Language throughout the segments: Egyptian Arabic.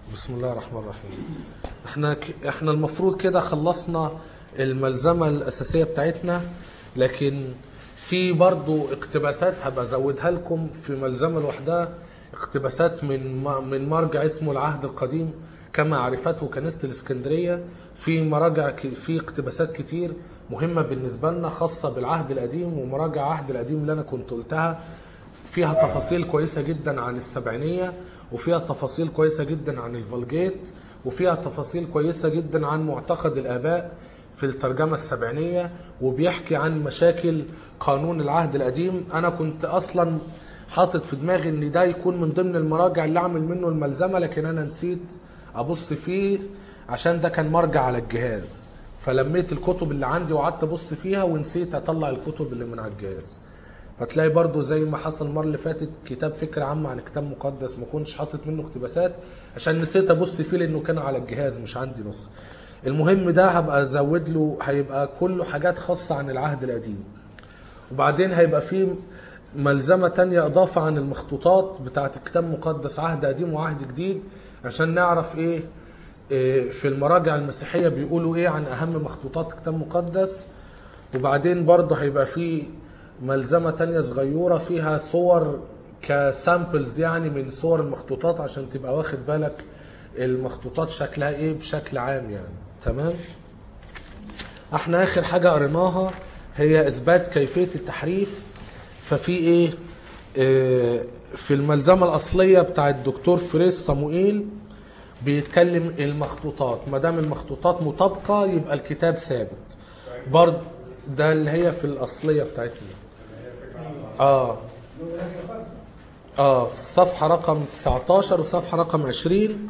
بسم الله الرحمن الرحيم احنا ك... احنا المفروض كده خلصنا الملزمة الأساسية بتاعتنا لكن في برضو اقتباسات هبقى ازودها لكم في ملزمة لوحدها اقتباسات من م- من مرجع اسمه العهد القديم كما عرفته كنيسة الإسكندرية في مراجع ك... في اقتباسات كتير مهمة بالنسبة لنا خاصة بالعهد القديم ومراجع العهد القديم اللي أنا كنت قلتها فيها تفاصيل كويسة جدا عن السبعينية وفيها تفاصيل كويسة جدا عن الفولجيت وفيها تفاصيل كويسة جدا عن معتقد الآباء في الترجمة السبعينية وبيحكي عن مشاكل قانون العهد القديم أنا كنت أصلا حاطط في دماغي ان ده يكون من ضمن المراجع اللي اعمل منه الملزمه لكن انا نسيت ابص فيه عشان ده كان مرجع على الجهاز فلميت الكتب اللي عندي وقعدت ابص فيها ونسيت اطلع الكتب اللي من على الجهاز فتلاقي برضو زي ما حصل المره اللي فاتت كتاب فكره عامه عن كتاب مقدس ما كنتش حاطط منه اقتباسات عشان نسيت ابص فيه لانه كان على الجهاز مش عندي نسخه المهم ده هبقى ازود له هيبقى كله حاجات خاصه عن العهد القديم وبعدين هيبقى فيه ملزمة تانية إضافة عن المخطوطات بتاعة الكتاب المقدس عهد قديم وعهد جديد عشان نعرف إيه إيه في المراجع المسيحية بيقولوا إيه عن أهم مخطوطات الكتاب المقدس وبعدين برضه هيبقى فيه ملزمة تانية صغيرة فيها صور كسامبلز يعني من صور المخطوطات عشان تبقى واخد بالك المخطوطات شكلها إيه بشكل عام يعني تمام؟ احنا اخر حاجة قريناها هي اثبات كيفية التحريف ففي ايه اه في الملزمة الاصلية بتاع الدكتور فريس صموئيل بيتكلم المخطوطات ما دام المخطوطات مطابقة يبقى الكتاب ثابت برضه ده اللي هي في الاصلية بتاعتنا اه اه في الصفحة رقم 19 وصفحة رقم 20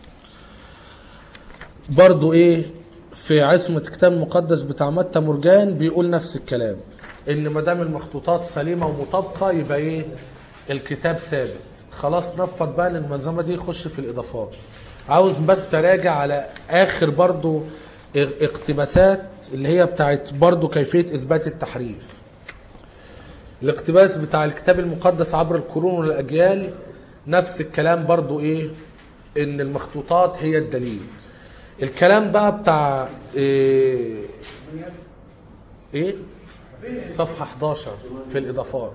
برضو ايه في عصمة كتاب مقدس بتاع متى مرجان بيقول نفس الكلام ان ما دام المخطوطات سليمة ومطابقة يبقى ايه الكتاب ثابت خلاص نفض بقى الملزمة دي يخش في الاضافات عاوز بس اراجع على اخر برضو اقتباسات اللي هي بتاعت برضو كيفية اثبات التحريف الاقتباس بتاع الكتاب المقدس عبر القرون والاجيال نفس الكلام برضو ايه ان المخطوطات هي الدليل الكلام بقى بتاع ايه, إيه؟ صفحة 11 في الإضافات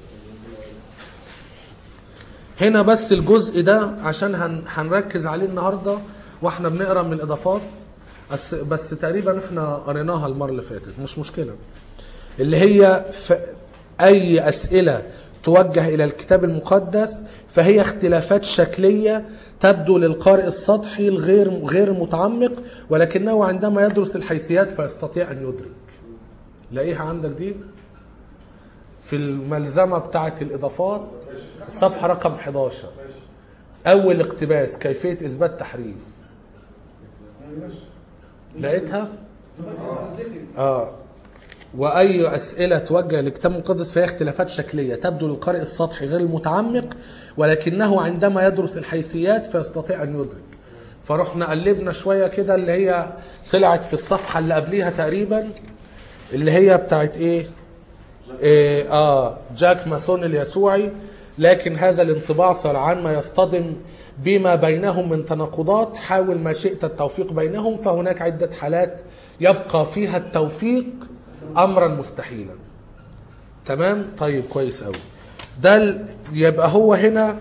هنا بس الجزء ده عشان هن هنركز عليه النهارده واحنا بنقرا من الإضافات بس, بس تقريبا احنا قريناها المرة اللي فاتت مش مشكلة اللي هي ف... أي أسئلة توجه إلى الكتاب المقدس فهي اختلافات شكلية تبدو للقارئ السطحي الغير غير متعمق ولكنه عندما يدرس الحيثيات فيستطيع أن يدرك لاقيها عندك دي في الملزمة بتاعة الإضافات الصفحة رقم 11 أول اقتباس كيفية إثبات تحريف لقيتها؟ آه وأي أسئلة توجه للكتاب المقدس فهي اختلافات شكلية تبدو للقارئ السطحي غير المتعمق ولكنه عندما يدرس الحيثيات فيستطيع أن يدرك فرحنا قلبنا شوية كده اللي هي طلعت في الصفحة اللي قبليها تقريبا اللي هي بتاعت ايه, إيه اه جاك ماسون اليسوعي لكن هذا الانطباع سرعان ما يصطدم بما بينهم من تناقضات حاول ما شئت التوفيق بينهم فهناك عدة حالات يبقى فيها التوفيق امرا مستحيلا تمام طيب كويس قوي ده ال... يبقى هو هنا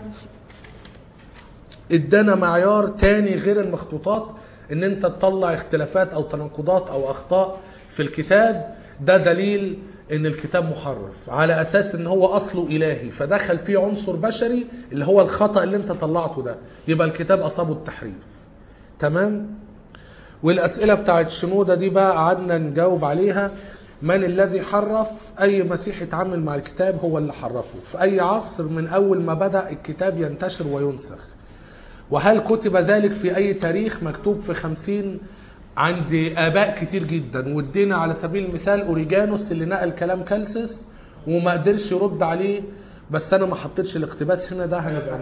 ادانا معيار تاني غير المخطوطات ان انت تطلع اختلافات او تناقضات او اخطاء في الكتاب ده دليل ان الكتاب محرف على اساس ان هو اصله الهي فدخل فيه عنصر بشري اللي هو الخطا اللي انت طلعته ده يبقى الكتاب اصابه التحريف تمام والاسئله بتاعت شنوده دي بقى قعدنا نجاوب عليها من الذي حرف اي مسيح يتعامل مع الكتاب هو اللي حرفه في اي عصر من اول ما بدا الكتاب ينتشر وينسخ وهل كتب ذلك في اي تاريخ مكتوب في خمسين عند اباء كتير جدا وادينا على سبيل المثال اوريجانوس اللي نقل كلام كالسس وما قدرش يرد عليه بس انا ما حطيتش الاقتباس هنا ده هنبقى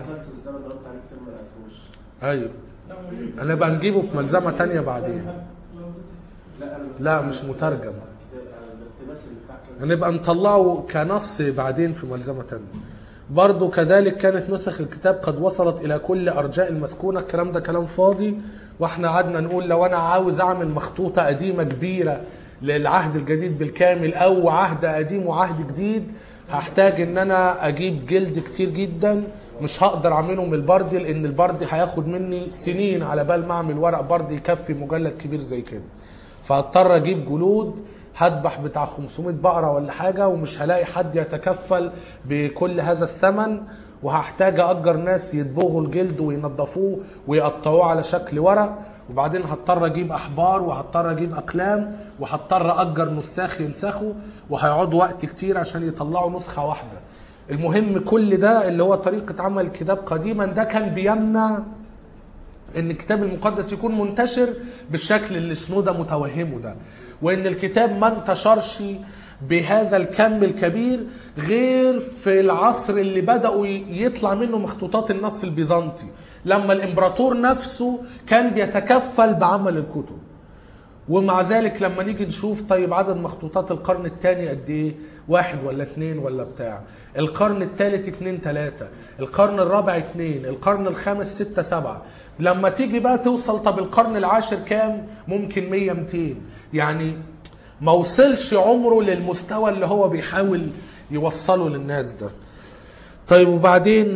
ايوه هنبقى نجيبه في ملزمه تانية بعدين لا مش مترجم هنبقى نطلعه كنص بعدين في ملزمه تانية برضو كذلك كانت نسخ الكتاب قد وصلت الى كل ارجاء المسكونه الكلام ده كلام فاضي واحنا قعدنا نقول لو انا عاوز اعمل مخطوطه قديمه كبيره للعهد الجديد بالكامل او عهد قديم وعهد جديد هحتاج ان انا اجيب جلد كتير جدا مش هقدر اعمله من البردي لان البردي هياخد مني سنين على بال ما اعمل ورق بردي يكفي مجلد كبير زي كده فهضطر اجيب جلود هذبح بتاع 500 بقره ولا حاجه ومش هلاقي حد يتكفل بكل هذا الثمن وهحتاج اجر ناس يدبغوا الجلد وينظفوه ويقطعوه على شكل ورق وبعدين هضطر اجيب احبار وهضطر اجيب اقلام وهضطر اجر نساخ ينسخوا وهيقعدوا وقت كتير عشان يطلعوا نسخه واحده المهم كل ده اللي هو طريقه عمل الكتاب قديما ده كان بيمنع ان الكتاب المقدس يكون منتشر بالشكل اللي شنودة متوهمه ده وان الكتاب ما انتشرش بهذا الكم الكبير غير في العصر اللي بدأوا يطلع منه مخطوطات النص البيزنطي لما الامبراطور نفسه كان بيتكفل بعمل الكتب ومع ذلك لما نيجي نشوف طيب عدد مخطوطات القرن الثاني قد ايه واحد ولا اثنين ولا بتاع القرن الثالث اثنين ثلاثة القرن الرابع اثنين القرن الخامس ستة سبعة لما تيجي بقى توصل طب القرن العاشر كام ممكن مية ميتين يعني ما وصلش عمره للمستوى اللي هو بيحاول يوصله للناس ده طيب وبعدين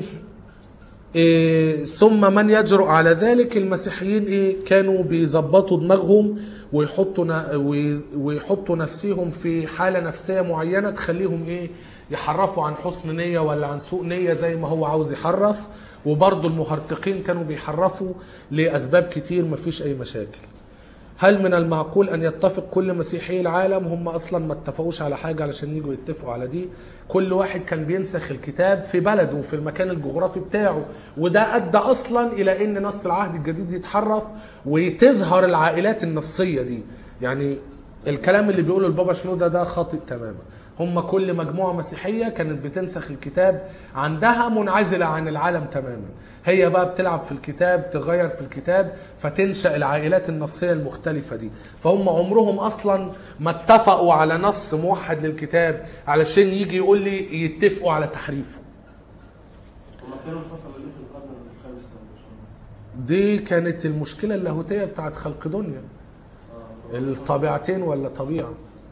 إيه ثم من يجرؤ على ذلك المسيحيين ايه كانوا بيظبطوا دماغهم ويحطوا ن- وي- ويحطوا نفسهم في حاله نفسيه معينه تخليهم ايه يحرفوا عن حسن نيه ولا عن سوء نيه زي ما هو عاوز يحرف وبرضه المهرطقين كانوا بيحرفوا لاسباب كتير مفيش اي مشاكل هل من المعقول ان يتفق كل مسيحي العالم هم اصلا ما اتفقوش على حاجه علشان يجوا يتفقوا على دي كل واحد كان بينسخ الكتاب في بلده في المكان الجغرافي بتاعه وده ادى اصلا الى ان نص العهد الجديد يتحرف وتظهر العائلات النصيه دي يعني الكلام اللي بيقوله البابا شنودة ده خاطئ تماما هم كل مجموعة مسيحية كانت بتنسخ الكتاب عندها منعزلة عن العالم تماما هي بقى بتلعب في الكتاب تغير في الكتاب فتنشأ العائلات النصية المختلفة دي فهم عمرهم أصلا ما اتفقوا على نص موحد للكتاب علشان يجي يقول لي يتفقوا على تحريفه هما كانوا انفصلوا ليه في القرن الخامس ده يا باشمهندس؟ دي كانت المشكلة اللاهوتية بتاعت خلق دنيا آه. الطبيعتين ولا طبيعة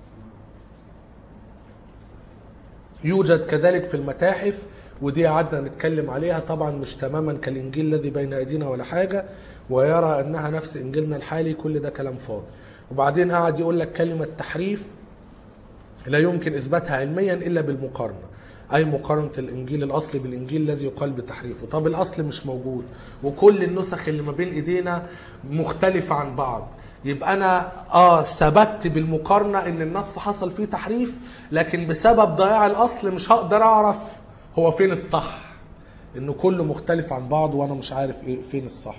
يوجد كذلك في المتاحف ودي قعدنا نتكلم عليها طبعا مش تماما كالانجيل الذي بين ايدينا ولا حاجه ويرى انها نفس انجيلنا الحالي كل ده كلام فاضي وبعدين قعد يقول لك كلمه تحريف لا يمكن اثباتها علميا الا بالمقارنه اي مقارنه الانجيل الاصلي بالانجيل الذي يقال بتحريفه طب الاصل مش موجود وكل النسخ اللي ما بين ايدينا مختلفه عن بعض يبقى انا اه ثبت بالمقارنه ان النص حصل فيه تحريف لكن بسبب ضياع الاصل مش هقدر اعرف هو فين الصح انه كله مختلف عن بعض وانا مش عارف ايه فين الصح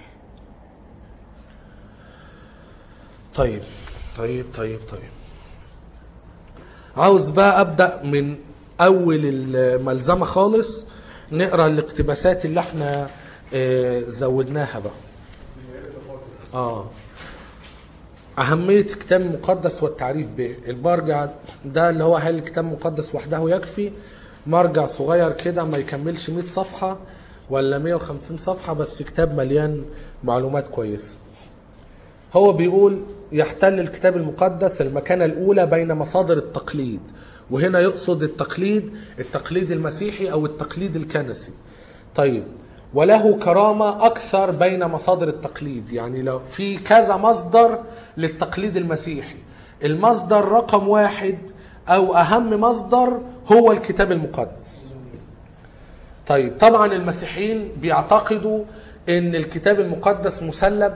طيب طيب طيب طيب عاوز بقى ابدا من اول الملزمه خالص نقرا الاقتباسات اللي احنا آه، زودناها بقى اه أهمية الكتاب المقدس والتعريف به المرجع ده اللي هو هل الكتاب المقدس وحده يكفي مرجع صغير كده ما يكملش 100 صفحة ولا 150 صفحة بس كتاب مليان معلومات كويسة هو بيقول يحتل الكتاب المقدس المكانة الأولى بين مصادر التقليد وهنا يقصد التقليد التقليد المسيحي أو التقليد الكنسي طيب وله كرامة أكثر بين مصادر التقليد يعني لو في كذا مصدر للتقليد المسيحي المصدر رقم واحد أو أهم مصدر هو الكتاب المقدس طيب طبعا المسيحيين بيعتقدوا ان الكتاب المقدس مسلم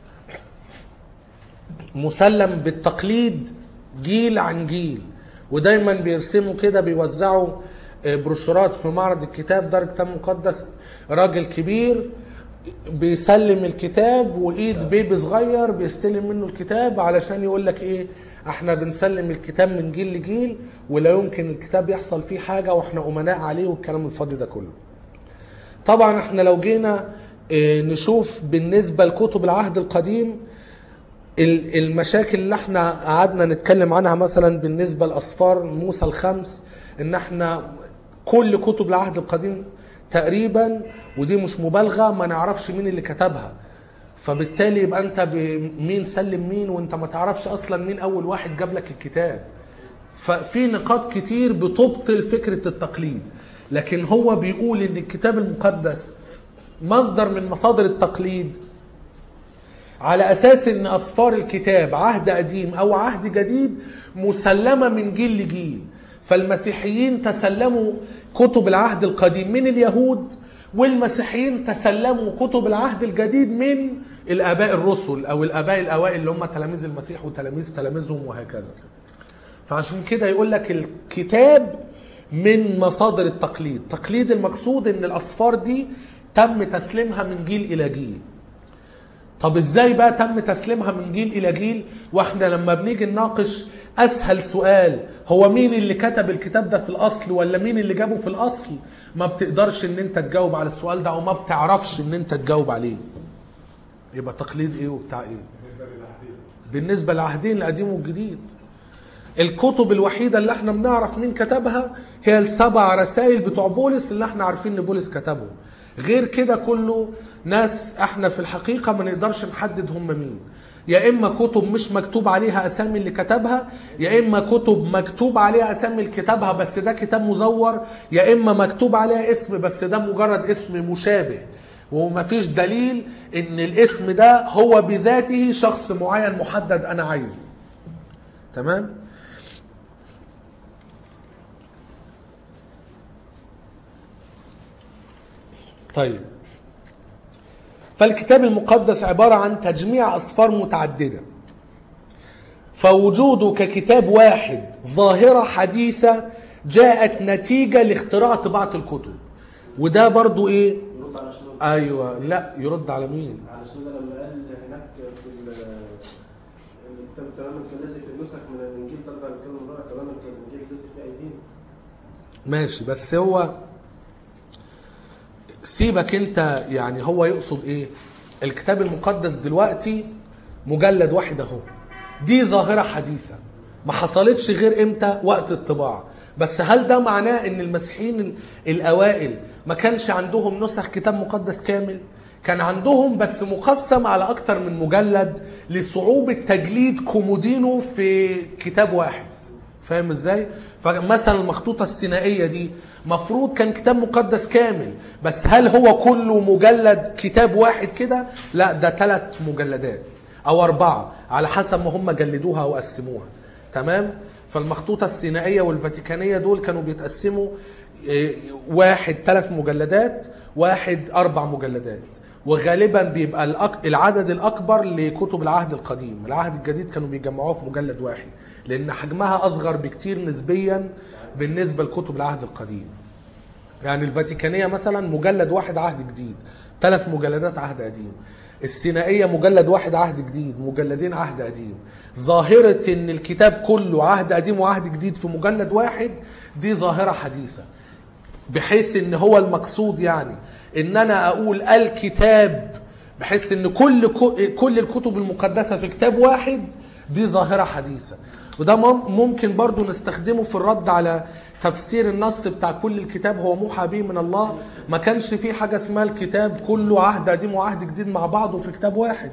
مسلم بالتقليد جيل عن جيل ودايما بيرسموا كده بيوزعوا آه، بروشورات في معرض الكتاب دار الكتاب المقدس راجل كبير بيسلم الكتاب وايد بيبي صغير بيستلم منه الكتاب علشان يقول لك ايه احنا بنسلم الكتاب من جيل لجيل ولا يمكن الكتاب يحصل فيه حاجه واحنا امناء عليه والكلام الفاضي ده كله طبعا احنا لو جينا اه، نشوف بالنسبه لكتب العهد القديم ال- المشاكل اللي احنا قعدنا نتكلم عنها مثلا بالنسبه لاصفار موسى الخمس ان احنا كل كتب العهد القديم تقريبا ودي مش مبالغه ما نعرفش مين اللي كتبها فبالتالي يبقى انت ب- مين سلم مين وانت ما تعرفش اصلا مين اول واحد جاب لك الكتاب ففي نقاط كتير بتبطل فكره التقليد لكن هو بيقول ان الكتاب المقدس مصدر من مصادر التقليد على اساس ان اسفار الكتاب عهد قديم او عهد جديد مسلمه من جيل لجيل فالمسيحيين تسلموا كتب العهد القديم من اليهود والمسيحيين تسلموا كتب العهد الجديد من الاباء الرسل او الاباء الاوائل اللي هم تلاميذ المسيح وتلاميذ تلاميذهم وهكذا فعشان كده يقول لك الكتاب من مصادر التقليد تقليد المقصود ان الاسفار دي تم تسليمها من جيل الى جيل طب ازاي بقى تم تسليمها من جيل الى جيل واحنا لما بنيجي نناقش اسهل سؤال هو مين اللي كتب الكتاب ده في الاصل ولا مين اللي جابه في الاصل ما بتقدرش ان انت تجاوب على السؤال ده او ما بتعرفش ان انت تجاوب عليه يبقى تقليد ايه وبتاع ايه بالنسبه للعهدين القديم والجديد الكتب الوحيده اللي احنا بنعرف مين كتبها هي السبع رسائل بتوع بولس اللي احنا عارفين ان بولس كتبهم غير كده كله ناس احنا في الحقيقه ما نقدرش نحدد هم مين يا اما كتب مش مكتوب عليها اسامي اللي كتبها يا اما كتب مكتوب عليها اسامي اللي كتبها بس ده كتاب مزور يا اما مكتوب عليها اسم بس ده مجرد اسم مشابه ومفيش دليل ان الاسم ده هو بذاته شخص معين محدد انا عايزه تمام طيب فالكتاب المقدس عبارة عن تجميع أسفار متعددة فوجوده ككتاب واحد ظاهرة حديثة جاءت نتيجة لاختراع طباعة الكتب وده برضو ايه يرد على شنو؟ ايوه لا يرد على مين على شنو ده لما قال هناك في ال- الكتاب تماما كان لازم في النسخ من الانجيل ترجع للكلمه الرابعه تماما كان الانجيل لازم في ايدينا ماشي بس هو سيبك انت يعني هو يقصد ايه الكتاب المقدس دلوقتي مجلد واحد اهو دي ظاهرة حديثة ما حصلتش غير امتى وقت الطباعة بس هل ده معناه ان المسيحيين ال- الاوائل ما كانش عندهم نسخ كتاب مقدس كامل كان عندهم بس مقسم على اكتر من مجلد لصعوبة تجليد كومودينو في كتاب واحد فاهم ازاي فمثلا المخطوطة السينائية دي مفروض كان كتاب مقدس كامل بس هل هو كله مجلد كتاب واحد كده لا ده ثلاث مجلدات او اربعة على حسب ما هم جلدوها او قسموها تمام فالمخطوطة السينائية والفاتيكانية دول كانوا بيتقسموا إيه، واحد ثلاث مجلدات واحد اربع مجلدات وغالبا بيبقى الأك- العدد الاكبر لكتب العهد القديم العهد الجديد كانوا بيجمعوها في مجلد واحد لان حجمها اصغر بكتير نسبيا بالنسبه لكتب العهد القديم يعني الفاتيكانيه مثلا مجلد واحد عهد جديد ثلاث مجلدات عهد قديم السينائيه مجلد واحد عهد جديد مجلدين عهد قديم ظاهره ان الكتاب كله عهد قديم وعهد جديد في مجلد واحد دي ظاهره حديثه بحيث ان هو المقصود يعني ان انا اقول الكتاب بحيث ان كل كل الكتب المقدسه في كتاب واحد دي ظاهره حديثه وده مم- ممكن برضو نستخدمه في الرد على تفسير النص بتاع كل الكتاب هو موحى به من الله ما كانش في حاجه اسمها الكتاب كله عهد قديم وعهد جديد مع بعضه في كتاب واحد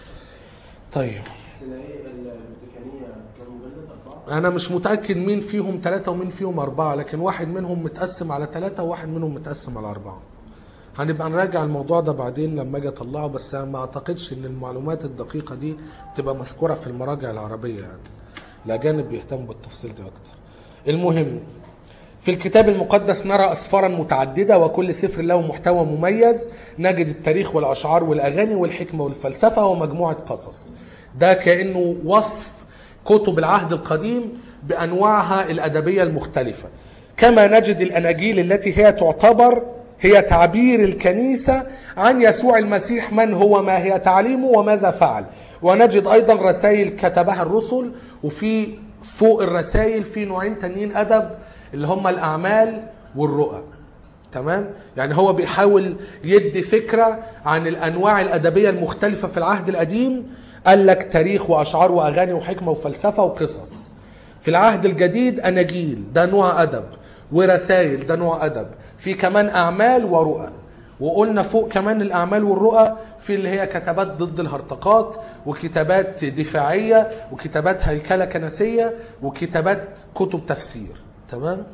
طيب السينائيه الفاتيكانيه كان مجلد اربعه انا مش متاكد مين فيهم ثلاثه ومين فيهم اربعه لكن واحد منهم متقسم على ثلاثه وواحد منهم متقسم على اربعه هنبقى نراجع الموضوع ده بعدين لما اجي اطلعه بس أنا ما اعتقدش ان المعلومات الدقيقه دي تبقى مذكوره في المراجع العربيه يعني الاجانب بيهتموا بالتفصيل ده اكتر المهم في الكتاب المقدس نرى أسفارا متعددة وكل سفر له محتوى مميز نجد التاريخ والأشعار والأغاني والحكمة والفلسفة ومجموعة قصص ده كأنه وصف كتب العهد القديم بأنواعها الأدبية المختلفة كما نجد الأناجيل التي هي تعتبر هي تعبير الكنيسة عن يسوع المسيح من هو ما هي تعليمه وماذا فعل ونجد أيضا رسائل كتبها الرسل وفي فوق الرسائل في نوعين تانيين أدب اللي هم الأعمال والرؤى تمام يعني هو بيحاول يدي فكرة عن الأنواع الأدبية المختلفة في العهد القديم قال لك تاريخ وأشعار وأغاني وحكمة وفلسفة وقصص في العهد الجديد أناجيل ده نوع أدب ورسائل ده نوع ادب في كمان اعمال ورؤى وقلنا فوق كمان الاعمال والرؤى في اللي هي كتابات ضد الهرطقات وكتابات دفاعيه وكتابات هيكله كنسيه وكتابات كتب تفسير تمام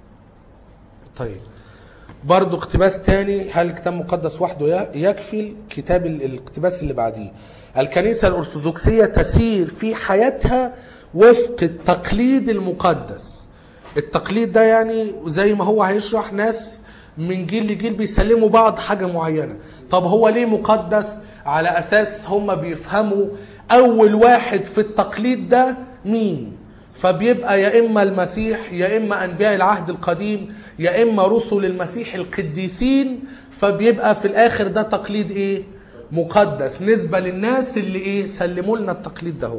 طيب برضو اقتباس تاني هل الكتاب المقدس وحده يكفي الكتاب ال- الاقتباس اللي بعديه الكنيسة الأرثوذكسية تسير في حياتها وفق التقليد المقدس التقليد ده يعني زي ما هو هيشرح ناس من جيل لجيل بيسلموا بعض حاجة معينة طب هو ليه مقدس على أساس هم بيفهموا أول واحد في التقليد ده مين فبيبقى يا اما المسيح يا اما انبياء العهد القديم يا اما رسل المسيح القديسين فبيبقى في الاخر ده تقليد ايه مقدس نسبة للناس اللي ايه سلموا لنا التقليد ده هو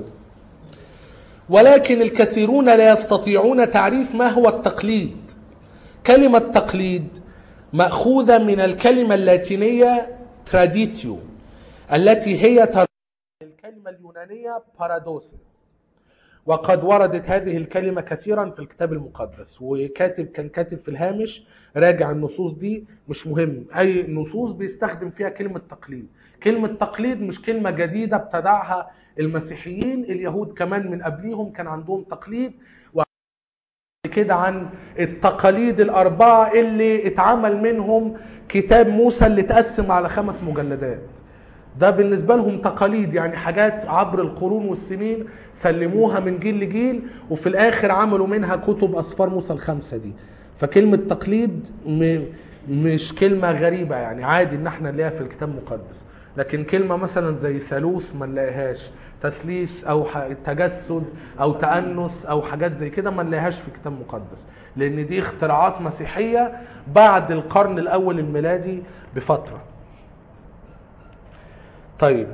ولكن الكثيرون لا يستطيعون تعريف ما هو التقليد كلمة تقليد مأخوذة من الكلمة اللاتينية تراديتيو التي هي تر... الكلمة اليونانية بارادوسيس وقد وردت هذه الكلمة كثيرا في الكتاب المقدس وكاتب كان كاتب في الهامش راجع النصوص دي مش مهم أي نصوص بيستخدم فيها كلمة تقليد كلمة تقليد مش كلمة جديدة ابتدعها المسيحيين اليهود كمان من قبليهم كان عندهم تقليد كده عن التقاليد الأربعة اللي اتعمل منهم كتاب موسى اللي اتقسم على خمس مجلدات ده بالنسبة لهم تقاليد يعني حاجات عبر القرون والسنين سلموها من جيل لجيل وفي الآخر عملوا منها كتب أسفار موسى الخمسة دي فكلمة تقليد م... مش كلمة غريبة يعني عادي ان احنا نلاقيها في الكتاب المقدس لكن كلمة مثلا زي ثالوث ما نلاقيهاش تثليث او ح- تجسد او تأنس او حاجات زي كده ما نلاقيهاش في الكتاب المقدس لان دي اختراعات مسيحية بعد القرن الاول الميلادي بفترة طيب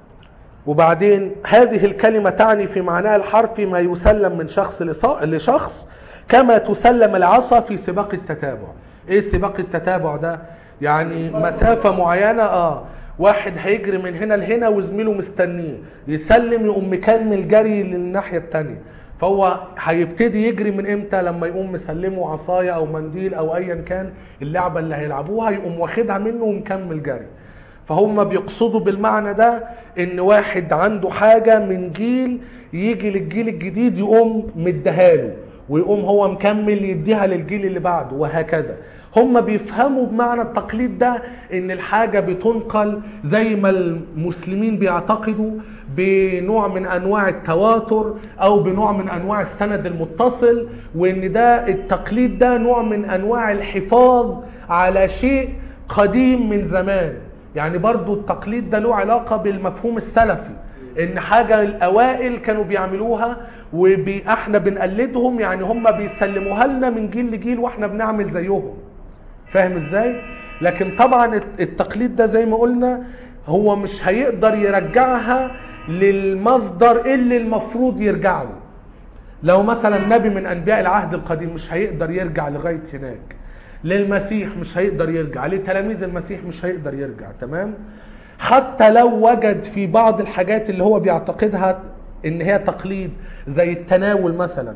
وبعدين هذه الكلمة تعني في معناها الحرفي ما يسلم من شخص لص- لشخص كما تسلم العصا في سباق التتابع ايه سباق التتابع ده يعني مسافة معينة اه واحد هيجري من هنا لهنا وزميله مستنيه يسلم يقوم مكمل جري للناحية التانية فهو هيبتدي يجري من امتى لما يقوم مسلمه عصاية او منديل او ايا كان اللعبة اللي هيلعبوها يقوم واخدها منه ومكمل جري فهم بيقصدوا بالمعنى ده ان واحد عنده حاجة من جيل يجي للجيل الجديد يقوم مديهاله ويقوم هو مكمل يديها للجيل اللي بعده وهكذا هم بيفهموا بمعنى التقليد ده ان الحاجة بتنقل زي ما المسلمين بيعتقدوا بنوع من انواع التواتر او بنوع من انواع السند المتصل وان ده التقليد ده نوع من انواع الحفاظ على شيء قديم من زمان يعني برضو التقليد ده له علاقة بالمفهوم السلفي ان حاجة الاوائل كانوا بيعملوها واحنا بنقلدهم يعني هم بيسلموها لنا من جيل لجيل واحنا بنعمل زيهم فاهم ازاي لكن طبعا التقليد ده زي ما قلنا هو مش هيقدر يرجعها للمصدر اللي المفروض يرجع له لو مثلا نبي من انبياء العهد القديم مش هيقدر يرجع لغايه هناك للمسيح مش هيقدر يرجع لتلاميذ المسيح مش هيقدر يرجع تمام حتى لو وجد في بعض الحاجات اللي هو بيعتقدها ان هي تقليد زي التناول مثلا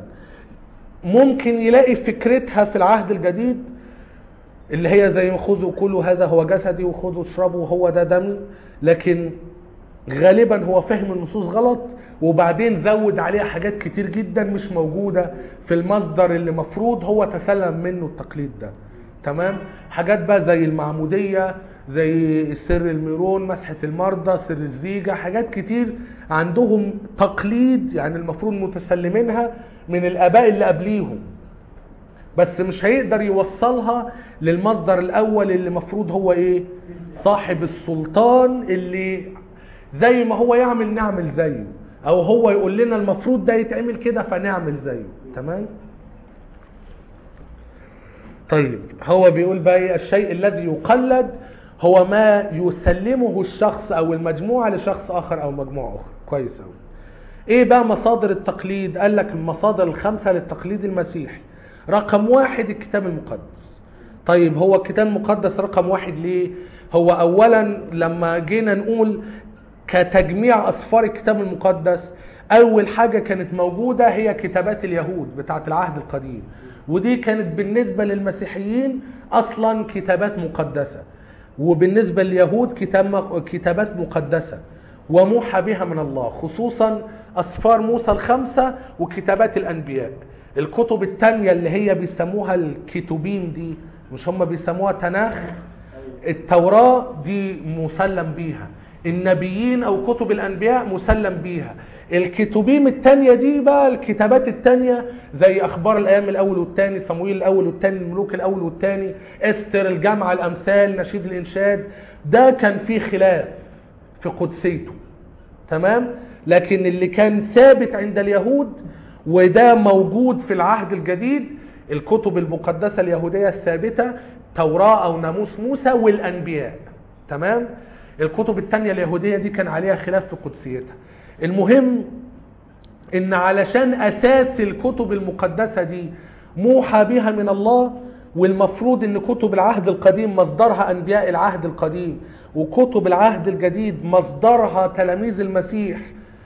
ممكن يلاقي فكرتها في العهد الجديد اللي هي زي خذوا كلوا هذا هو جسدي وخذوا اشربوا هو ده دمي لكن غالبا هو فهم النصوص غلط وبعدين زود عليها حاجات كتير جدا مش موجودة في المصدر اللي مفروض هو تسلم منه التقليد ده تمام حاجات بقى زي المعمودية زي سر الميرون مسحة المرضى سر الزيجة حاجات كتير عندهم تقليد يعني المفروض متسلمينها من الآباء اللي قبليهم بس مش هيقدر يوصلها للمصدر الأول اللي مفروض هو إيه صاحب السلطان اللي زي ما هو يعمل نعمل زيه او هو يقول لنا المفروض ده يتعمل كده فنعمل زيه تمام طيب هو بيقول بقى ايه الشيء الذي يقلد هو ما يسلمه الشخص او المجموعة لشخص اخر او مجموعة اخرى كويس اوي ايه بقى مصادر التقليد قال لك المصادر الخمسة للتقليد المسيحي رقم واحد الكتاب المقدس طيب هو الكتاب المقدس رقم واحد ليه هو اولا لما جينا نقول كتجميع اسفار الكتاب المقدس اول حاجة كانت موجودة هي كتابات اليهود بتاعت العهد القديم ودي كانت بالنسبة للمسيحيين أصلا كتابات مقدسة وبالنسبة لليهود كتاب كتابات مقدسة وموحى بها من الله خصوصا أسفار موسى الخمسة وكتابات الأنبياء الكتب التانية اللي هي بيسموها الكتبين دي مش هم بيسموها تناخ التوراة دي مسلم بيها النبيين او كتب الانبياء مسلم بيها الكتبين التانية دي بقى الكتابات التانية زي اخبار الايام الاول والتاني صمويل الاول والتاني الملوك الاول والتاني استر الجامعة الامثال نشيد الانشاد ده كان فيه خلاف في قدسيته تمام لكن اللي كان ثابت عند اليهود وده موجود في العهد الجديد الكتب المقدسة اليهودية الثابتة توراة أو ناموس موسى والأنبياء تمام الكتب التانية اليهودية دي كان عليها خلاف في قدسيتها المهم ان علشان اساس الكتب المقدسة دي موحى بها من الله والمفروض ان كتب العهد القديم مصدرها انبياء العهد القديم وكتب العهد الجديد مصدرها تلاميذ المسيح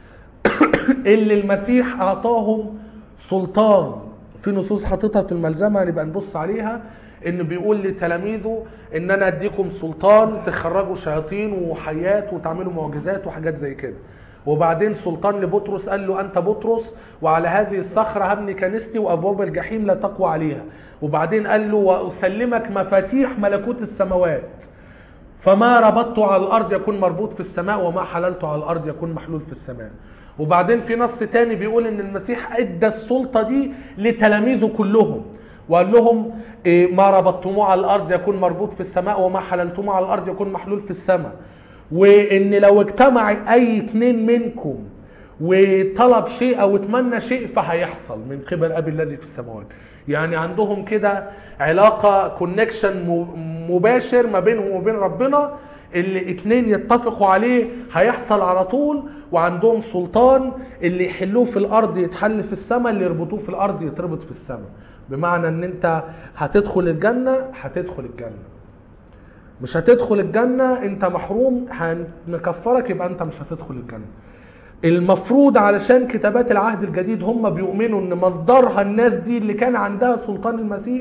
اللي المسيح اعطاهم سلطان في نصوص حاططها في الملزمه نبقى نبص عليها انه بيقول لتلاميذه ان انا اديكم سلطان تخرجوا شياطين وحيات وتعملوا معجزات وحاجات زي كده وبعدين سلطان لبطرس قال له انت بطرس وعلى هذه الصخره هبني كنيستي وابواب الجحيم لا تقوى عليها وبعدين قال له واسلمك مفاتيح ملكوت السماوات فما ربطته على الارض يكون مربوط في السماء وما حللته على الارض يكون محلول في السماء وبعدين في نص تاني بيقول ان المسيح ادى السلطه دي لتلاميذه كلهم وقال لهم إيه ما ربطتموه على الارض يكون مربوط في السماء وما حللتموه على الارض يكون محلول في السماء وان لو اجتمع اي اتنين منكم وطلب شيء او اتمنى شيء فهيحصل من قبل ابي الذي في السماوات يعني عندهم كده علاقة كونكشن مباشر ما بينهم وبين ربنا اللي اتنين يتفقوا عليه هيحصل على طول وعندهم سلطان اللي يحلوه في الارض يتحل في السماء اللي يربطوه في الارض يتربط في السماء بمعنى ان انت هتدخل الجنة هتدخل الجنة مش هتدخل الجنة انت محروم هنكفرك يبقى انت مش هتدخل الجنة المفروض علشان كتابات العهد الجديد هم بيؤمنوا ان مصدرها الناس دي اللي كان عندها سلطان المسيح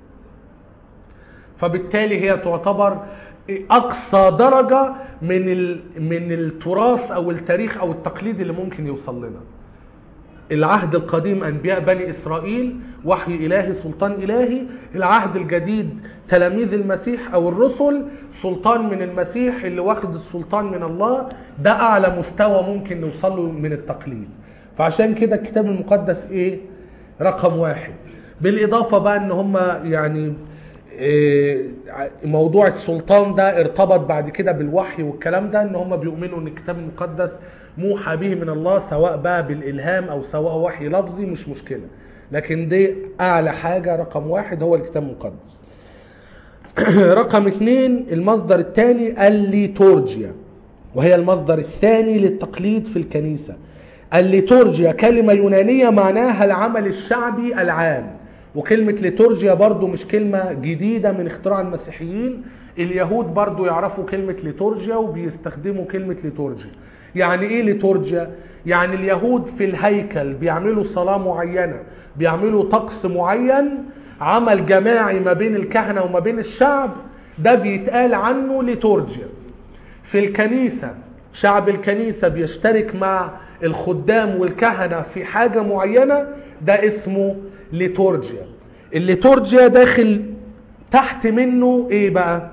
فبالتالي هي تعتبر اقصى درجة من ال... من التراث او التاريخ او التقليد اللي ممكن يوصل لنا العهد القديم انبياء بني اسرائيل وحي الهي سلطان الهي العهد الجديد تلاميذ المسيح او الرسل سلطان من المسيح اللي واخد السلطان من الله ده اعلى مستوى ممكن نوصل له من التقليد فعشان كده الكتاب المقدس ايه رقم واحد بالاضافه بقى ان هم يعني إيه موضوع السلطان ده ارتبط بعد كده بالوحي والكلام ده ان هم بيؤمنوا ان الكتاب المقدس موحى به من الله سواء بقى بالالهام او سواء وحي لفظي مش مشكله لكن دي اعلى حاجه رقم واحد هو الكتاب المقدس رقم اثنين المصدر الثاني الليتورجيا وهي المصدر الثاني للتقليد في الكنيسة الليتورجيا كلمة يونانية معناها العمل الشعبي العام وكلمة ليتورجيا برضو مش كلمة جديدة من اختراع المسيحيين اليهود برضو يعرفوا كلمة ليتورجيا وبيستخدموا كلمة ليتورجيا يعني ايه ليتورجيا يعني اليهود في الهيكل بيعملوا صلاة معينة بيعملوا طقس معين عمل جماعي ما بين الكهنة وما بين الشعب ده بيتقال عنه ليتورجيا في الكنيسة شعب الكنيسة بيشترك مع الخدام والكهنة في حاجة معينة ده اسمه ليتورجيا الليتورجيا داخل تحت منه ايه بقى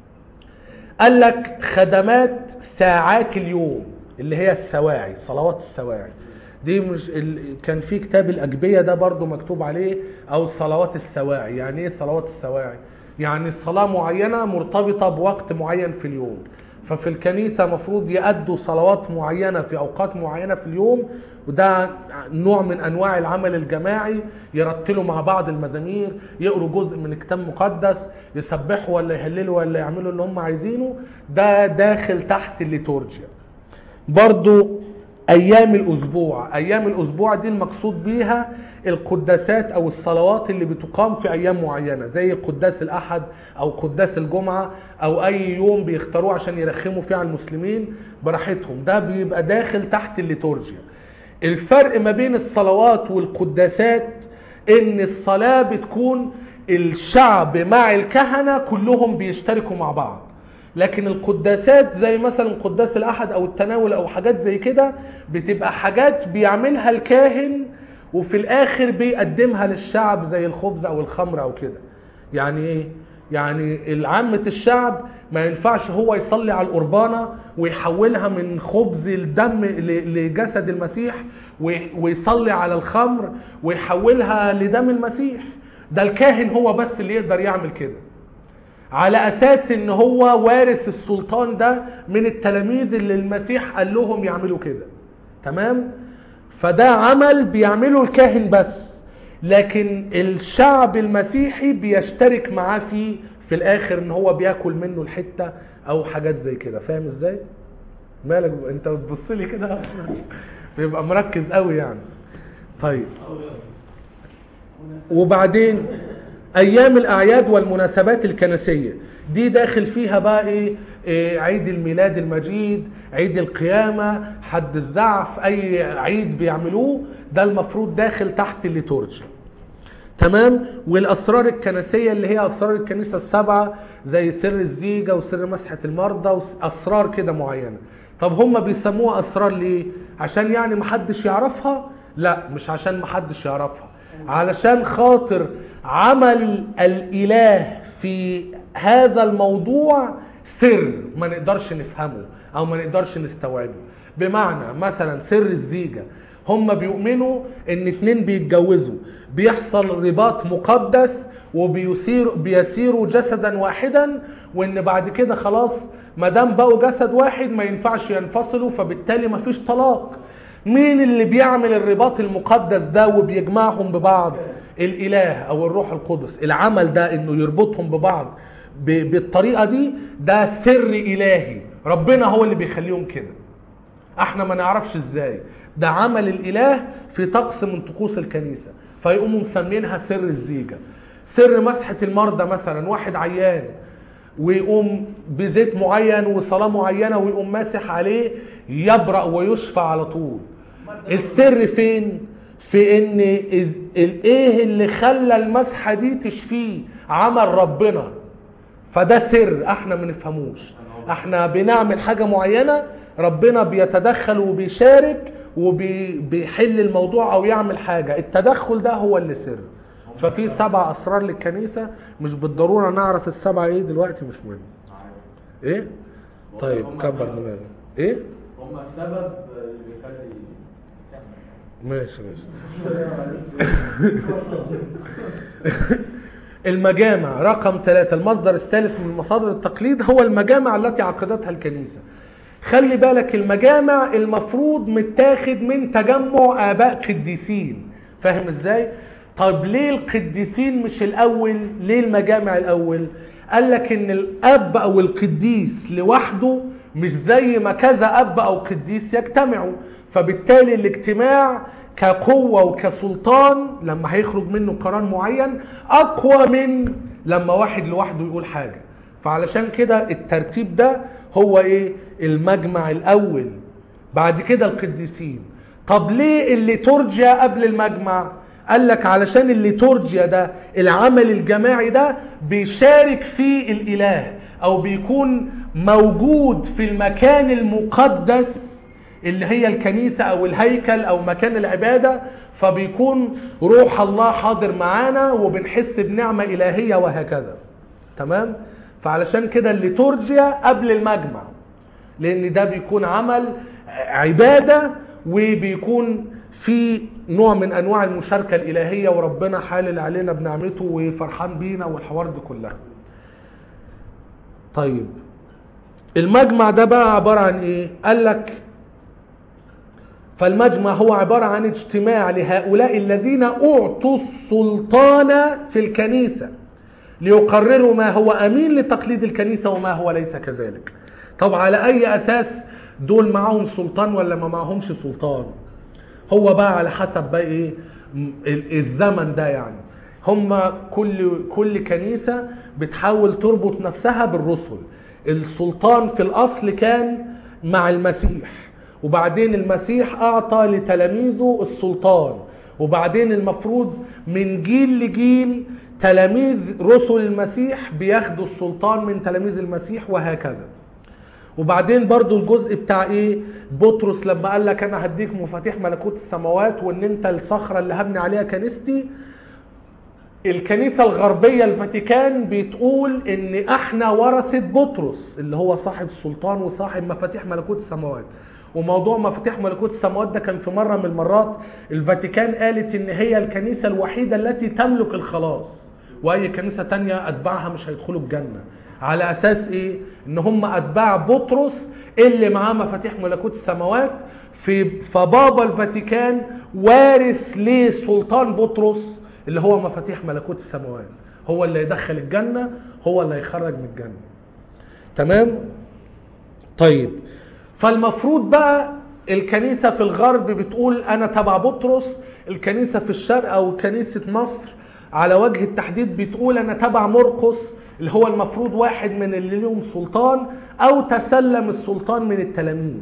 قال لك خدمات ساعات اليوم اللي هي السواعي صلوات السواعي دي مش ال... كان في كتاب الأجبية ده برضو مكتوب عليه أو صلوات السواعي يعني إيه صلوات السواعي يعني صلاة معينة مرتبطة بوقت معين في اليوم ففي الكنيسة مفروض يأدوا صلوات معينة في أوقات معينة في اليوم وده نوع من أنواع العمل الجماعي يرتلوا مع بعض المزامير يقروا جزء من كتاب مقدس يسبحوا ولا يهللوا ولا يعملوا اللي هم عايزينه ده داخل تحت الليتورجيا برضو ايام الاسبوع ايام الاسبوع دي المقصود بيها القداسات او الصلوات اللي بتقام في ايام معينه زي قداس الاحد او قداس الجمعه او اي يوم بيختاروه عشان يرخموا فيه على المسلمين براحتهم ده بيبقى داخل تحت الليتورجيا الفرق ما بين الصلوات والقداسات ان الصلاة بتكون الشعب مع الكهنة كلهم بيشتركوا مع بعض لكن القداسات زي مثلا قداس الاحد او التناول او حاجات زي كده بتبقى حاجات بيعملها الكاهن وفي الاخر بيقدمها للشعب زي الخبز او الخمر او كده يعني ايه يعني عامة الشعب ما ينفعش هو يصلي على القربانة ويحولها من خبز الدم ل- لجسد المسيح وي- ويصلي على الخمر ويحولها لدم المسيح ده الكاهن هو بس اللي يقدر يعمل كده على اساس ان هو وارث السلطان ده من التلاميذ اللي المسيح قال لهم يعملوا كده تمام فده عمل بيعمله الكاهن بس لكن الشعب المسيحي بيشترك معاه فيه في الاخر ان هو بياكل منه الحته او حاجات زي كده فاهم ازاي مالك انت بتبص لي كده بيبقى مركز قوي يعني طيب وبعدين ايام الاعياد والمناسبات الكنسيه دي داخل فيها بقى ايه, إيه عيد الميلاد المجيد عيد القيامه حد الزعف اي عيد بيعملوه ده المفروض داخل تحت الليتورجي تمام والاسرار الكنسيه اللي هي اسرار الكنيسه السبعه زي سر الزيجه وسر مسحه المرضى واسرار كده معينه طب هم بيسموها اسرار ليه عشان يعني محدش يعرفها لا مش عشان محدش يعرفها علشان خاطر عمل الاله في هذا الموضوع سر ما نقدرش نفهمه او ما نقدرش نستوعبه بمعنى مثلا سر الزيجه هم بيؤمنوا ان اتنين بيتجوزوا بيحصل رباط مقدس وبيسير بيسيروا جسدا واحدا وان بعد كده خلاص ما دام بقوا جسد واحد ما ينفعش ينفصلوا فبالتالي ما فيش طلاق مين اللي بيعمل الرباط المقدس ده وبيجمعهم ببعض الاله او الروح القدس العمل ده انه يربطهم ببعض ب- بالطريقه دي ده سر الهي ربنا هو اللي بيخليهم كده احنا ما نعرفش ازاي ده عمل الاله في طقس من طقوس الكنيسه فيقوموا مسمينها سر الزيجه سر مسحه المرضى مثلا واحد عيان ويقوم بزيت معين وصلاه معينه ويقوم ماسح عليه يبرأ ويشفى على طول السر فين في ان إز- الايه اللي خلى المسحه دي تشفيه عمل ربنا فده سر احنا ما نفهموش احنا بنعمل حاجه معينه ربنا بيتدخل وبيشارك وبيحل الموضوع او يعمل حاجه التدخل ده هو اللي سر ففي سبع اسرار للكنيسه مش بالضروره نعرف السبعه ايه دلوقتي مش مهم ايه طيب كبر دماغك ايه هم السبب اللي بيخلي ماشي ماشي المجامع رقم ثلاثة المصدر الثالث من مصادر التقليد هو المجامع التي عقدتها الكنيسة خلي بالك المجامع المفروض متاخد من تجمع آباء قديسين فاهم ازاي؟ طب ليه القديسين مش الأول؟ ليه المجامع الأول؟ قال لك إن الأب أو القديس لوحده مش زي ما كذا أب أو قديس يجتمعوا فبالتالي الاجتماع كقوة وكسلطان لما هيخرج منه قرار معين أقوى من لما واحد لوحده يقول حاجة فعلشان كده الترتيب ده هو ايه المجمع الأول بعد كده القديسين طب ليه الليتورجيا قبل المجمع قال لك علشان الليتورجيا ده العمل الجماعي ده بيشارك فيه الإله أو بيكون موجود في المكان المقدس اللي هي الكنيسة أو الهيكل أو مكان العبادة فبيكون روح الله حاضر معانا وبنحس بنعمة إلهية وهكذا تمام فعلشان كده الليتورجيا قبل المجمع لأن ده بيكون عمل عبادة وبيكون في نوع من أنواع المشاركة الإلهية وربنا حالل علينا بنعمته وفرحان بينا والحوار دي كلها طيب المجمع ده بقى عبارة عن ايه قال لك فالمجمع هو عبارة عن اجتماع لهؤلاء الذين أعطوا السلطان في الكنيسة ليقرروا ما هو أمين لتقليد الكنيسة وما هو ليس كذلك طب على أي أساس دول معاهم سلطان ولا ما معاهمش سلطان هو بقى على حسب بقى إيه م- ال- الزمن ده يعني هم كل كل كنيسة بتحاول تربط نفسها بالرسل السلطان في الأصل كان مع المسيح وبعدين المسيح أعطى لتلاميذه السلطان وبعدين المفروض من جيل لجيل تلاميذ رسل المسيح بياخدوا السلطان من تلاميذ المسيح وهكذا وبعدين برضو الجزء بتاع ايه بطرس لما قال لك انا هديك مفاتيح ملكوت السماوات وان انت الصخره اللي هبني عليها كنيستي الكنيسه الغربيه الفاتيكان بتقول ان احنا ورثه بطرس اللي هو صاحب السلطان وصاحب مفاتيح ملكوت السماوات وموضوع مفاتيح ملكوت السماوات ده كان في مره من المرات الفاتيكان قالت ان هي الكنيسه الوحيده التي تملك الخلاص واي كنيسه تانية اتباعها مش هيدخلوا الجنه على اساس ايه ان هم اتباع بطرس اللي معاه مفاتيح ملكوت السماوات في فبابا الفاتيكان وارث لسلطان بطرس اللي هو مفاتيح ملكوت السماوات هو اللي يدخل الجنه هو اللي يخرج من الجنه تمام طيب فالمفروض بقى الكنيسة في الغرب بتقول أنا تبع بطرس الكنيسة في الشرق أو كنيسة مصر على وجه التحديد بتقول أنا تبع مرقس اللي هو المفروض واحد من اللي لهم سلطان أو تسلم السلطان من التلاميذ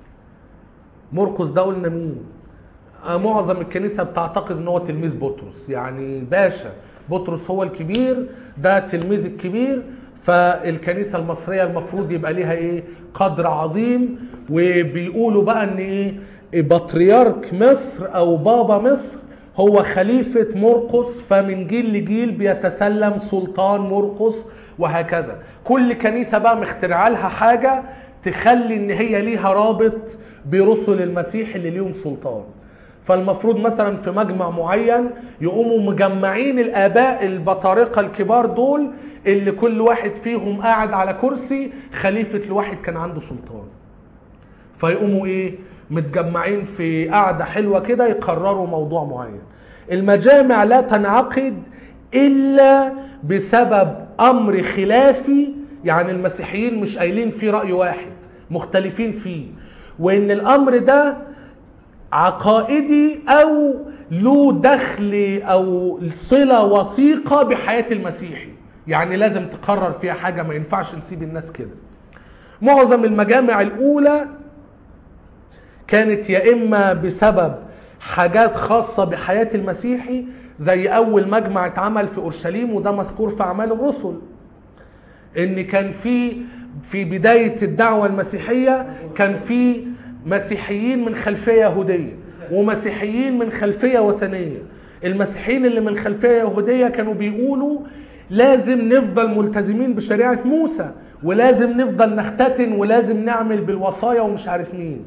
مرقس ده قلنا مين آه، معظم الكنيسة بتعتقد ان هو تلميذ بطرس يعني باشا بطرس هو الكبير ده التلميذ الكبير فالكنيسة المصرية المفروض يبقى ليها ايه قدر عظيم وبيقولوا بقى ان ايه بطريرك مصر او بابا مصر هو خليفة مرقس فمن جيل لجيل بيتسلم سلطان مرقس وهكذا كل كنيسة بقى مخترعة لها حاجة تخلي ان هي ليها رابط برسل المسيح اللي ليهم سلطان فالمفروض مثلا في مجمع معين يقوموا مجمعين الاباء البطارقه الكبار دول اللي كل واحد فيهم قاعد على كرسي خليفه لواحد كان عنده سلطان فيقوموا ايه متجمعين في قعده حلوه كده يقرروا موضوع معين المجامع لا تنعقد الا بسبب امر خلافي يعني المسيحيين مش قايلين فيه راي واحد مختلفين فيه وان الامر ده عقائدي او له دخل او صله وثيقه بحياه المسيحي يعني لازم تقرر فيها حاجه ما ينفعش نسيب الناس كده معظم المجامع الاولى كانت يا اما بسبب حاجات خاصه بحياه المسيحي زي اول مجمع اتعمل في اورشليم وده مذكور في اعمال الرسل ان كان في في بدايه الدعوه المسيحيه كان في مسيحيين من خلفيه يهوديه ومسيحيين من خلفيه وثنيه المسيحيين اللي من خلفيه يهوديه كانوا بيقولوا لازم نفضل ملتزمين بشريعه موسى ولازم نفضل نختتن ولازم نعمل بالوصايا ومش عارف مين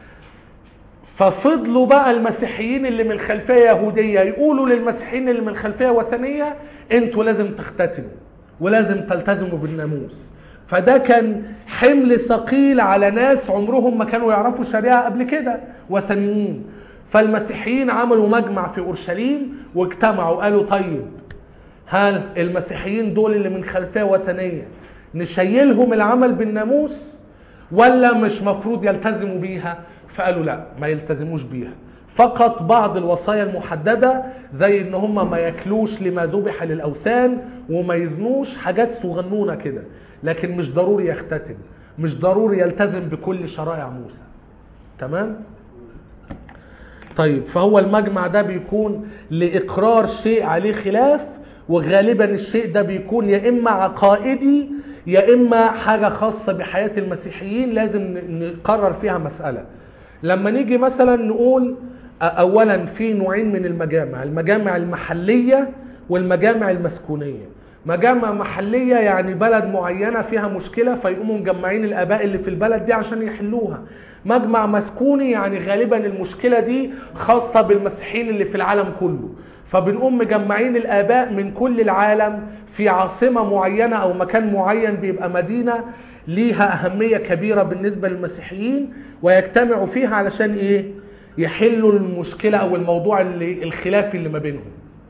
ففضلوا بقى المسيحيين اللي من خلفيه يهوديه يقولوا للمسيحيين اللي من خلفيه وثنيه انتوا لازم تختتنوا ولازم تلتزموا بالناموس فده كان حمل ثقيل على ناس عمرهم ما كانوا يعرفوا الشريعه قبل كده وثنيين فالمسيحيين عملوا مجمع في اورشليم واجتمعوا قالوا طيب هل المسيحيين دول اللي من خلفيه وثنيه نشيلهم العمل بالناموس ولا مش مفروض يلتزموا بيها فقالوا لا ما يلتزموش بيها فقط بعض الوصايا المحددة زي ان هم ما ياكلوش لما ذبح للاوثان وما يزنوش حاجات صغنونة كده لكن مش ضروري يختتم مش ضروري يلتزم بكل شرائع موسى تمام طيب فهو المجمع ده بيكون لإقرار شيء عليه خلاف وغالبا الشيء ده بيكون يا إما عقائدي يا إما حاجة خاصة بحياة المسيحيين لازم نقرر فيها مسألة لما نيجي مثلا نقول أولا في نوعين من المجامع المجامع المحلية والمجامع المسكونية مجامع محلية يعني بلد معينة فيها مشكلة فيقوموا مجمعين الآباء اللي في البلد دي عشان يحلوها مجمع مسكوني يعني غالبا المشكلة دي خاصة بالمسيحيين اللي في العالم كله فبنقوم مجمعين الآباء من كل العالم في عاصمة معينة أو مكان معين بيبقى مدينة ليها أهمية كبيرة بالنسبة للمسيحيين ويجتمعوا فيها علشان إيه يحلوا المشكلة أو الموضوع اللي الخلافي اللي ما بينهم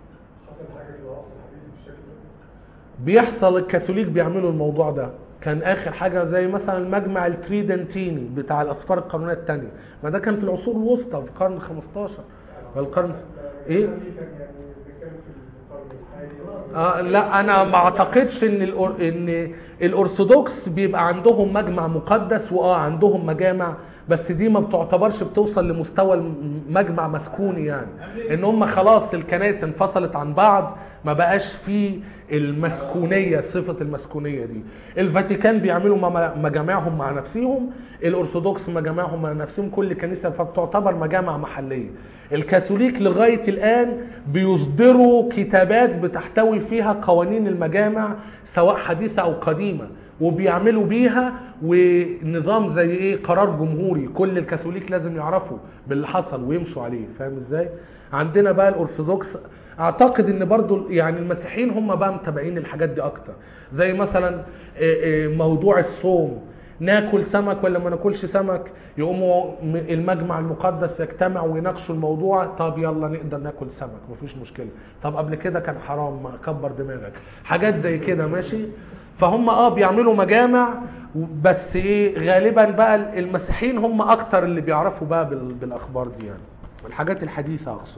بيحصل الكاثوليك بيعملوا الموضوع ده كان اخر حاجه زي مثلا المجمع التريدنتيني بتاع الاسفار القانونيه الثانيه ما ده كان في العصور الوسطى في القرن 15 والقرن ايه آه لا انا ما اعتقدش ان الأور... ان الارثوذكس بيبقى عندهم مجمع مقدس واه عندهم مجامع بس دي ما بتعتبرش بتوصل لمستوى المجمع مسكوني يعني ان هم خلاص الكنائس انفصلت عن بعض ما بقاش في المسكونية صفة المسكونية دي الفاتيكان بيعملوا مم- مجامعهم مع نفسهم الأرثوذكس مجامعهم مع نفسهم كل كنيسة فبتعتبر مجامع محلية الكاثوليك لغاية الآن بيصدروا كتابات بتحتوي فيها قوانين المجامع سواء حديثة أو قديمة وبيعملوا بيها ونظام زي ايه قرار جمهوري كل الكاثوليك لازم يعرفوا باللي حصل ويمشوا عليه فاهم ازاي عندنا بقى الارثوذكس اعتقد ان برضو يعني المسيحيين هم بقى متابعين الحاجات دي اكتر زي مثلا إيه إيه موضوع الصوم ناكل سمك ولا ما ناكلش سمك يقوموا م- المجمع المقدس يجتمع ويناقشوا الموضوع طب يلا نقدر ناكل سمك مفيش مشكله طب قبل كده كان حرام ما كبر دماغك حاجات زي كده ماشي فهم اه بيعملوا مجامع بس ايه غالبا بقى المسيحيين هم اكتر اللي بيعرفوا بقى بال- بالاخبار دي يعني الحاجات الحديثه اقصد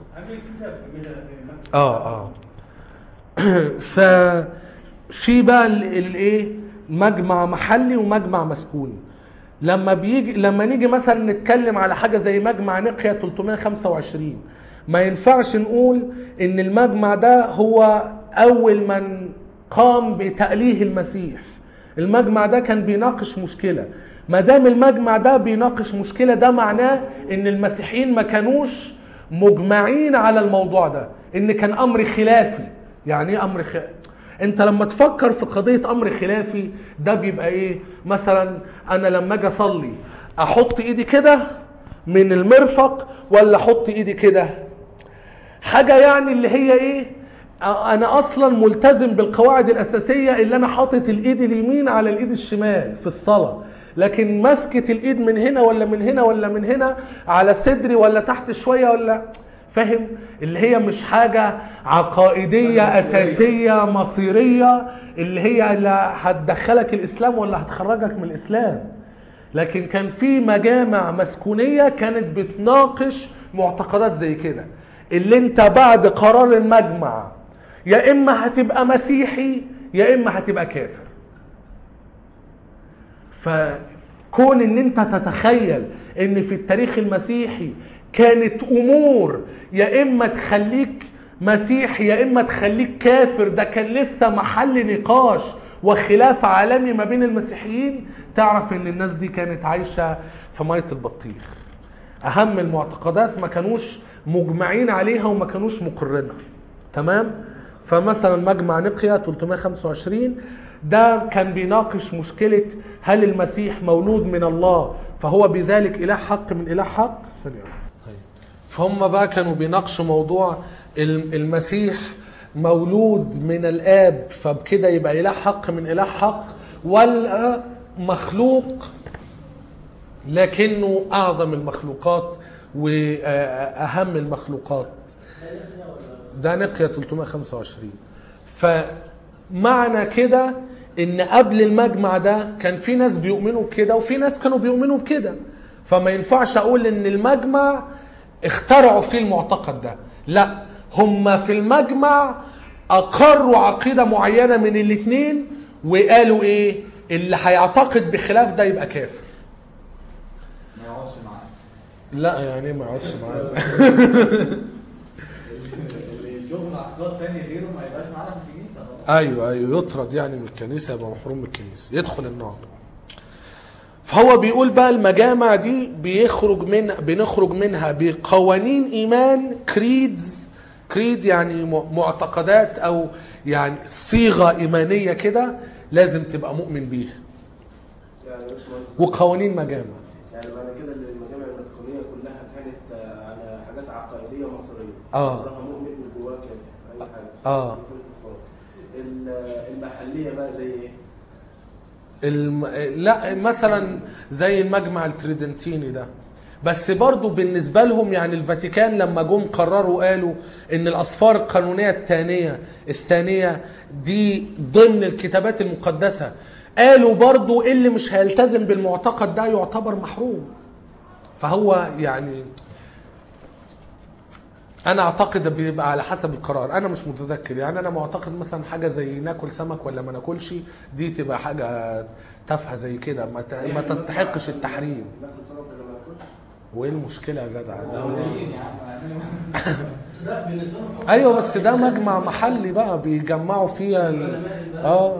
اه اه ف في بقى ال- الايه مجمع محلي ومجمع مسكوني لما بيجي لما نيجي مثلا نتكلم على حاجه زي مجمع نقيا 325 ما ينفعش نقول ان المجمع ده هو اول من قام بتأليه المسيح المجمع ده كان بيناقش مشكله ما دام المجمع ده بيناقش مشكله ده معناه ان المسيحيين ما كانوش مجمعين على الموضوع ده ان كان امر خلافي يعني ايه امر خلافي انت لما تفكر في قضيه امر خلافي ده بيبقى ايه مثلا انا لما اجي اصلي احط ايدي كده من المرفق ولا احط ايدي كده حاجه يعني اللي هي ايه انا اصلا ملتزم بالقواعد الاساسيه اللي انا حاطط الايد اليمين على الايد الشمال في الصلاه لكن مسكه الايد من هنا ولا من هنا ولا من هنا على صدري ولا تحت شويه ولا فاهم اللي هي مش حاجه عقائديه اساسيه مصيريه اللي هي اللي هتدخلك الاسلام ولا هتخرجك من الاسلام لكن كان في مجامع مسكونيه كانت بتناقش معتقدات زي كده اللي انت بعد قرار المجمع يا اما هتبقى مسيحي يا اما هتبقى كافر فكون ان انت تتخيل ان في التاريخ المسيحي كانت امور يا اما تخليك مسيحي يا اما تخليك كافر ده كان لسه محل نقاش وخلاف عالمي ما بين المسيحيين تعرف ان الناس دي كانت عايشه في ميه البطيخ اهم المعتقدات ما كانوش مجمعين عليها وما كانوش مقرينها تمام فمثلا مجمع نقيا 325 ده كان بيناقش مشكلة هل المسيح مولود من الله فهو بذلك إله حق من إله حق ثانية واحدة. طيب. فهم بقى كانوا بيناقشوا موضوع الم- المسيح مولود من الآب فبكده يبقى إله حق من إله حق ولا مخلوق لكنه أعظم المخلوقات وأهم المخلوقات ده نقيا 325 فمعنى كده ان قبل المجمع ده كان في ناس بيؤمنوا بكده وفي ناس كانوا بيؤمنوا بكده فما ينفعش اقول ان المجمع اخترعوا فيه المعتقد ده لا هم في المجمع اقروا عقيده معينه من الاثنين وقالوا ايه اللي هيعتقد بخلاف ده يبقى كافر ما يقعدش معاك لا يعني ما يقعدش معانا اللي يشوف اعتقاد تاني غيره ما يبقاش معانا في الكنيسه خلاص ايوه ايوه يطرد يعني من الكنيسه يبقى محروم من الكنيسه يدخل النار فهو بيقول بقى المجامع دي بيخرج من بنخرج منها بقوانين ايمان كريدز كريد يعني م- معتقدات او يعني صيغه ايمانيه كده لازم تبقى مؤمن بيها يعني مش مهم. وقوانين مجامع يعني معنى كده ان المجامع المسكونيه كلها كانت آه، على حاجات عقائديه مصريه آه. عمرها مؤمن من جواه كده اي حاجه آه. ال- المحليه بقى زي ايه؟ الم... لا مثلا زي المجمع التريدنتيني ده بس برضو بالنسبة لهم يعني الفاتيكان لما جم قرروا قالوا ان الاسفار القانونية الثانية الثانية دي ضمن الكتابات المقدسة قالوا برضو اللي مش هيلتزم بالمعتقد ده يعتبر محروم فهو يعني انا اعتقد بيبقى على حسب القرار انا مش متذكر يعني انا معتقد مثلا حاجه زي ناكل سمك ولا ما ناكلش دي تبقى حاجه تافهه زي كده ما, ت... ما تستحقش التحريم ناكل سمك ولا ما ناكلش وايه المشكله يا جدع ده مولين يا عم اعملوا بس ده بالنسبه لهم حكم ايوه بس ده مجمع محلي بقى بيجمعوا فيها ال... علماء البلد اه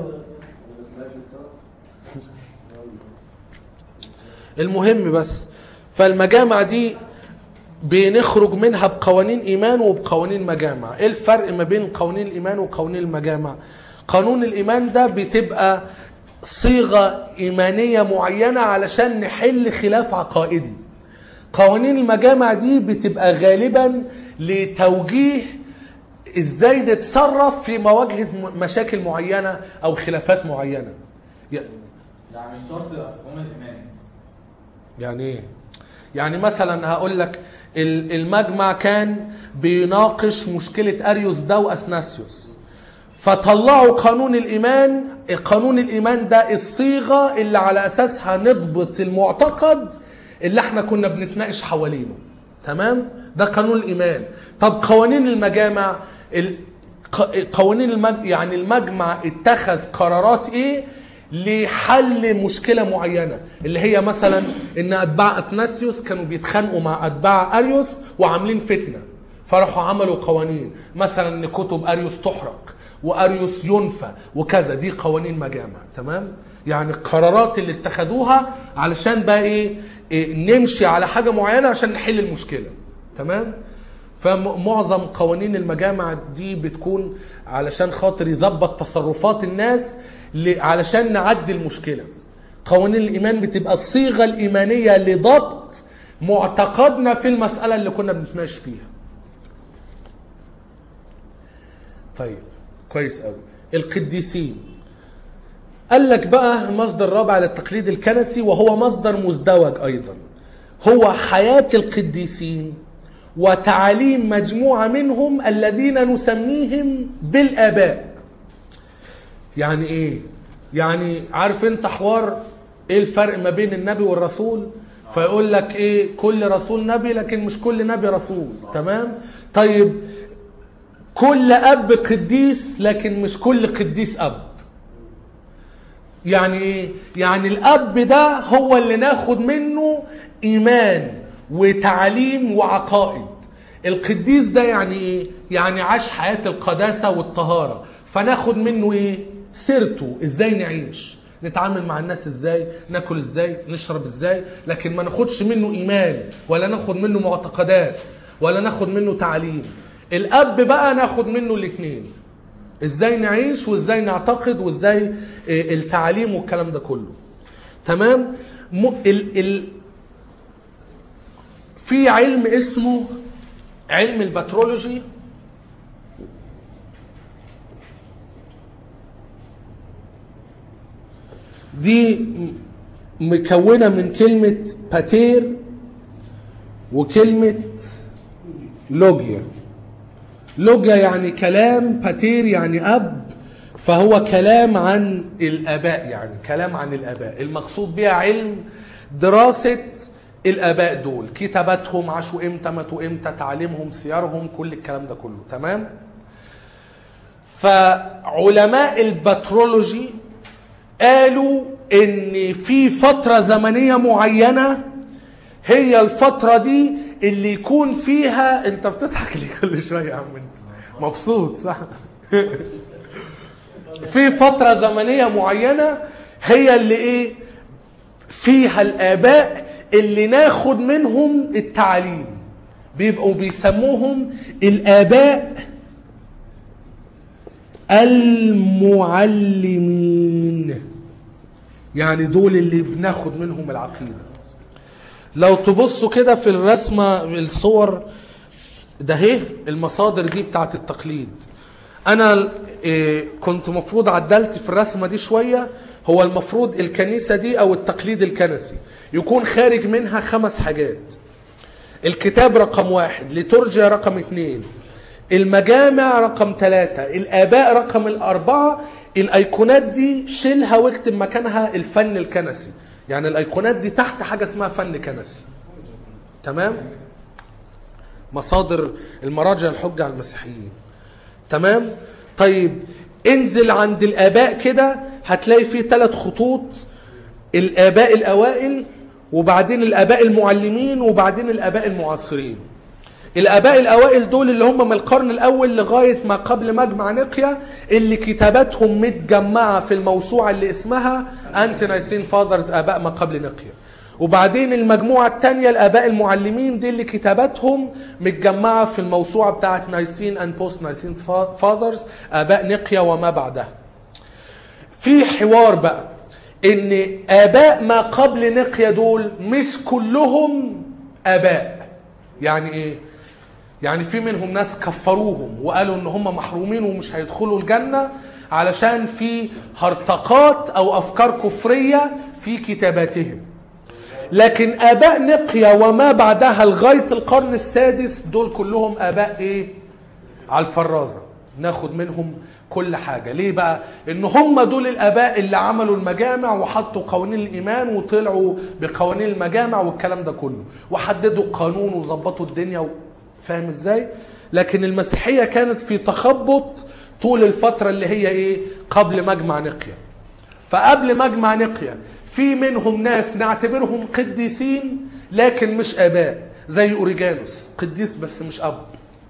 المهم بس فالمجامع دي بنخرج منها بقوانين ايمان وبقوانين مجامع ايه الفرق ما بين قوانين الايمان وقوانين المجامع قانون الايمان ده بتبقى صيغه ايمانيه معينه علشان نحل خلاف عقائدي قوانين المجامع دي بتبقى غالبا لتوجيه ازاي نتصرف في مواجهه م- مشاكل معينه او خلافات معينه ي- ده مش شرط حكومة الإيمان يعني ايه يعني مثلا هقول لك ال- المجمع كان بيناقش مشكله اريوس ده واثناسيوس فطلعوا قانون الايمان قانون الايمان ده الصيغه اللي على اساسها نضبط المعتقد اللي احنا كنا بنتناقش حوالينه تمام ده قانون الايمان طب قوانين المجامع ال- ق- قوانين المج... يعني المجمع اتخذ قرارات ايه لحل مشكله معينه اللي هي مثلا ان اتباع اثناسيوس كانوا بيتخانقوا مع اتباع اريوس وعاملين فتنه فراحوا عملوا قوانين مثلا ان كتب اريوس تحرق واريوس ينفى وكذا دي قوانين مجامع تمام يعني القرارات اللي اتخذوها علشان بقى ايه, إيه نمشي على حاجه معينه عشان نحل المشكله تمام فمعظم قوانين المجامع دي بتكون علشان خاطر يظبط تصرفات الناس ل- علشان نعدي المشكله قوانين الايمان بتبقى الصيغه الايمانيه لضبط معتقدنا في المساله اللي كنا بنتناقش فيها طيب كويس قوي القديسين قال لك بقى مصدر رابع للتقليد الكنسي وهو مصدر مزدوج ايضا هو حياه القديسين وتعاليم مجموعه منهم الذين نسميهم بالاباء يعني ايه يعني عارف انت حوار ايه الفرق ما بين النبي والرسول فيقول لك ايه كل رسول نبي لكن مش كل نبي رسول تمام طيب كل اب قديس لكن مش كل قديس اب يعني ايه يعني الاب ده هو اللي ناخد منه ايمان وتعليم وعقائد القديس ده يعني ايه يعني عاش حياة القداسة والطهارة فناخد منه ايه سيرته ازاي نعيش نتعامل مع الناس ازاي ناكل ازاي نشرب ازاي لكن ما ناخدش منه ايمان ولا ناخد منه معتقدات ولا ناخد منه تعليم الاب بقى ناخد منه الاثنين ازاي نعيش وازاي نعتقد وازاي إيه، التعليم والكلام ده كله تمام م... ال... ال... في علم اسمه علم البترولوجي دي م- مكونة من كلمة باتير وكلمة لوجيا لوجيا يعني كلام باتير يعني أب فهو كلام عن الآباء يعني كلام عن الآباء المقصود بها علم دراسة الآباء دول كتاباتهم عاشوا إمتى ماتوا إمتى تعليمهم سيرهم كل الكلام ده كله تمام فعلماء البترولوجي قالوا ان في فترة زمنية معينة هي الفترة دي اللي يكون فيها انت بتضحك ليه كل شوية يا عم انت مبسوط صح في فترة زمنية معينة هي اللي ايه فيها الاباء اللي ناخد منهم التعليم بيبقوا بيسموهم الاباء المعلمين يعني دول اللي بناخد منهم العقيدة لو تبصوا كده في الرسمة الصور ده هي المصادر دي بتاعت التقليد انا إيه، كنت مفروض عدلت في الرسمة دي شوية هو المفروض الكنيسة دي او التقليد الكنسي يكون خارج منها خمس حاجات الكتاب رقم واحد لترجيا رقم اثنين المجامع رقم ثلاثة الآباء رقم الأربعة الأيقونات دي شيلها واكتب مكانها الفن الكنسي يعني الأيقونات دي تحت حاجة اسمها فن كنسي تمام مصادر المراجع الحجة على المسيحيين تمام طيب انزل عند الآباء كده هتلاقي فيه ثلاث خطوط الآباء الأوائل وبعدين الاباء المعلمين وبعدين الاباء المعاصرين الاباء الاوائل دول اللي هم من القرن الاول لغايه ما قبل مجمع نقيا اللي كتاباتهم متجمعه في الموسوعه اللي اسمها انتي نايسين فاذرز اباء ما قبل نقيا وبعدين المجموعه الثانيه الاباء المعلمين دي اللي كتاباتهم متجمعه في الموسوعه بتاعه نايسين اند بوست نايسين فاذرز اباء نقيا وما بعدها في حوار بقى ان اباء ما قبل نقيا دول مش كلهم اباء يعني ايه يعني في منهم ناس كفروهم وقالوا ان هم محرومين ومش هيدخلوا الجنة علشان في هرطقات او افكار كفرية في كتاباتهم لكن اباء نقيا وما بعدها لغاية القرن السادس دول كلهم اباء ايه على الفرازة ناخد منهم كل حاجة ليه بقى ان هم دول الاباء اللي عملوا المجامع وحطوا قوانين الايمان وطلعوا بقوانين المجامع والكلام ده كله وحددوا القانون وظبطوا الدنيا و... فاهم ازاي لكن المسيحية كانت في تخبط طول الفترة اللي هي ايه قبل مجمع نقيا فقبل مجمع نقيا في منهم ناس نعتبرهم قديسين لكن مش اباء زي اوريجانوس قديس بس مش اب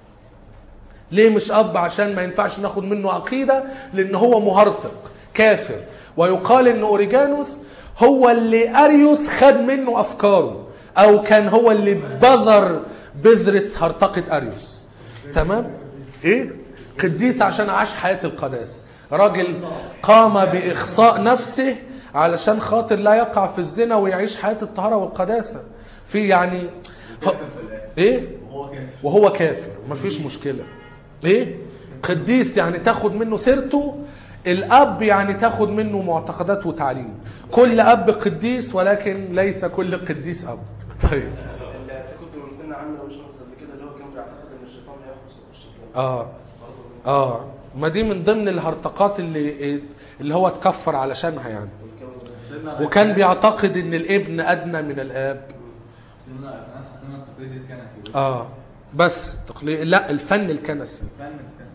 ليه مش اب عشان ما ينفعش ناخد منه عقيده لان هو مهرطق كافر ويقال ان اوريجانوس هو اللي اريوس خد منه افكاره او كان هو اللي بذر بذره هرطقه اريوس تمام ايه قديس عشان عاش حياه القداسه راجل قام باخصاء نفسه علشان خاطر لا يقع في الزنا ويعيش حياه الطهاره والقداسه في يعني ه- ايه وهو كافر وهو كافر مفيش مشكله ايه قديس يعني تاخد منه سيرته الاب يعني تاخد منه معتقدات وتعليم كل اب قديس ولكن ليس كل قديس اب طيب اللي كنت قلت لنا عنه مش قبل كده اللي هو كان بيعتقد ان الشيطان هياخد الشيطان اه اه ما دي من ضمن الهرطقات اللي اللي هو اتكفر علشانها يعني سيدنا وكان بيعتقد ان الابن ادنى من الاب سيدنا سيدنا التقليد الكنسي اه بس تقليد لا الفن الكنسي والفن الكنسي.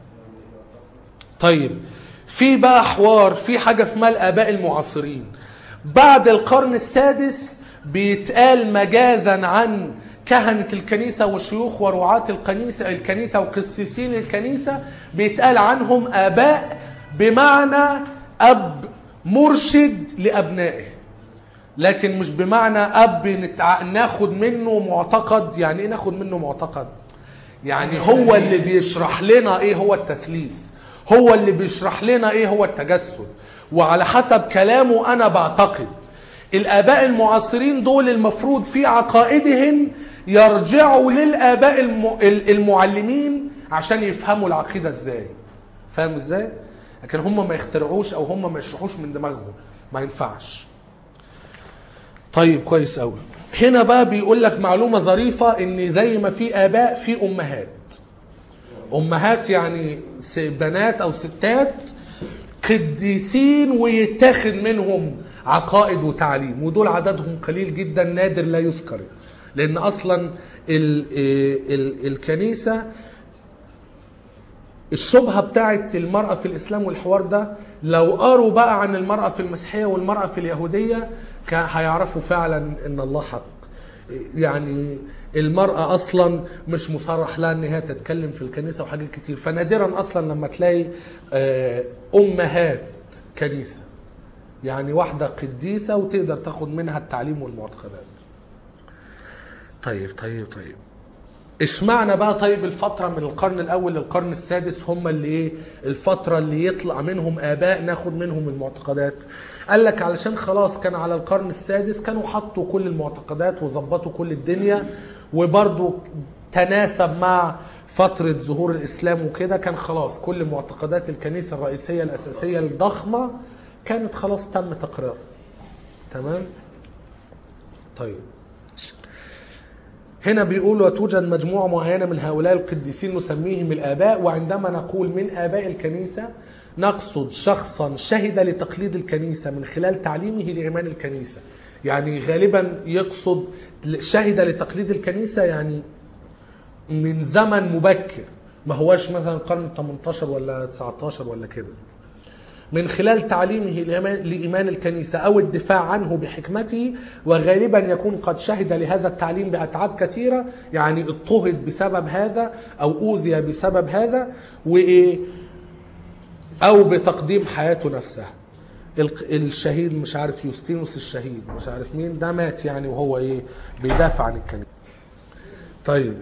طيب في بقى حوار في حاجة اسمها الآباء المعاصرين بعد القرن السادس بيتقال مجازا عن كهنة الكنيسة والشيوخ ورعاة الكنيسة الكنيسة وقسيسين الكنيسة بيتقال عنهم آباء بمعنى أب مرشد لأبنائه لكن مش بمعنى أب نتع... ناخد منه معتقد يعني إيه ناخد منه معتقد يعني هو اللي بيشرح لنا ايه هو التثليث هو اللي بيشرح لنا ايه هو التجسد وعلى حسب كلامه انا بعتقد الاباء المعاصرين دول المفروض في عقائدهم يرجعوا للاباء الم- المعلمين عشان يفهموا العقيده ازاي فاهم ازاي لكن هم ما يخترعوش او هم ما يشرحوش من دماغهم ما ينفعش طيب كويس قوي هنا بقى بيقول لك معلومه ظريفه ان زي ما في اباء في امهات امهات يعني س- بنات او ستات قديسين ويتاخد منهم عقائد وتعليم ودول عددهم قليل جدا نادر لا يذكر لان اصلا ال ال الكنيسه الشبهه بتاعت المراه في الاسلام والحوار ده لو قروا بقى عن المراه في المسيحيه والمراه في اليهوديه كان هيعرفوا فعلا ان الله حق يعني المرأة أصلا مش مصرح لها إن هي تتكلم في الكنيسة وحاجات كتير فنادرا أصلا لما تلاقي آه، أمهات كنيسة يعني واحدة قديسة وتقدر تاخد منها التعليم والمعتقدات طيب طيب طيب اشمعنى بقى طيب الفترة من القرن الأول للقرن السادس هم اللي إيه الفترة اللي يطلع منهم آباء ناخد منهم المعتقدات قال لك علشان خلاص كان على القرن السادس كانوا حطوا كل المعتقدات وظبطوا كل الدنيا وبرضو تناسب مع فترة ظهور الإسلام وكده كان خلاص كل معتقدات الكنيسة الرئيسية الأساسية الضخمة كانت خلاص تم تقريرها تمام طيب هنا بيقول وتوجد مجموعة معينة من هؤلاء القديسين نسميهم الآباء وعندما نقول من آباء الكنيسة نقصد شخصا شهد لتقليد الكنيسة من خلال تعليمه لإيمان الكنيسة يعني غالبا يقصد شهد لتقليد الكنيسة يعني من زمن مبكر ما هواش مثلا القرن 18 ولا 19 ولا كده من خلال تعليمه لإيمان- لإيمان الكنيسة أو الدفاع عنه بحكمته وغالبا يكون قد شهد لهذا التعليم بأتعاب كثيرة يعني اضطهد بسبب هذا أو أوذي بسبب هذا وإيه أو بتقديم حياته نفسها الق- الشهيد مش عارف يوستينوس الشهيد مش عارف مين ده مات يعني وهو ايه بيدافع عن الكنيسة طيب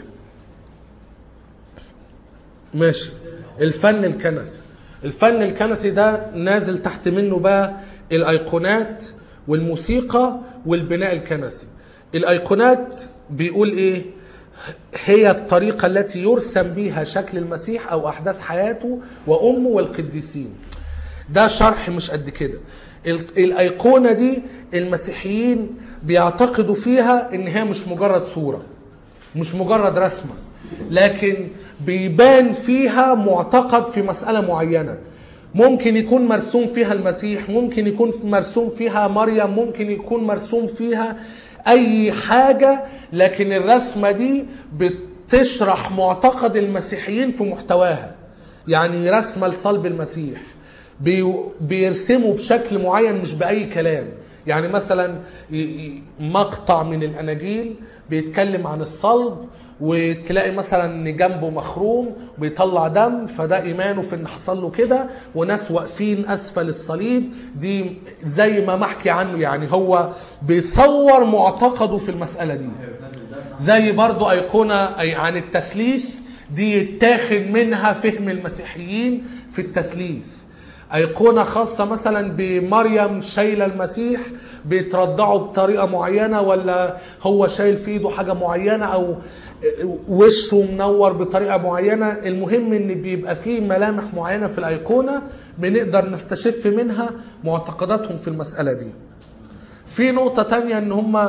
ماشي الفن الكنسي الفن الكنسي ده نازل تحت منه بقى الايقونات والموسيقى والبناء الكنسي الايقونات بيقول ايه هي الطريقة التي يرسم بها شكل المسيح او احداث حياته وامه والقديسين ده شرح مش قد كده ال- الايقونة دي المسيحيين بيعتقدوا فيها ان هي مش مجرد صورة مش مجرد رسمة لكن بيبان فيها معتقد في مسألة معينة ممكن يكون مرسوم فيها المسيح ممكن يكون مرسوم فيها مريم ممكن يكون مرسوم فيها أي حاجة لكن الرسمة دي بتشرح معتقد المسيحيين في محتواها يعني رسمة لصلب المسيح بي- بيرسموا بشكل معين مش بأي كلام يعني مثلا ي- ي- مقطع من الأناجيل بيتكلم عن الصلب وتلاقي مثلا ان جنبه مخروم بيطلع دم فده ايمانه في ان حصل له كده وناس واقفين اسفل الصليب دي زي ما محكي عنه يعني هو بيصور معتقده في المساله دي زي برضو ايقونه أي عن التثليث دي يتاخد منها فهم المسيحيين في التثليث أيقونة خاصة مثلا بمريم شايلة المسيح بيترضعوا بطريقة معينة ولا هو شايل في ايده حاجة معينة أو وشه منور بطريقة معينة المهم ان بيبقى فيه ملامح معينة في الأيقونة بنقدر نستشف منها معتقداتهم في المسألة دي في نقطة تانية ان هم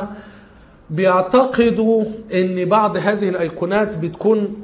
بيعتقدوا ان بعض هذه الايقونات بتكون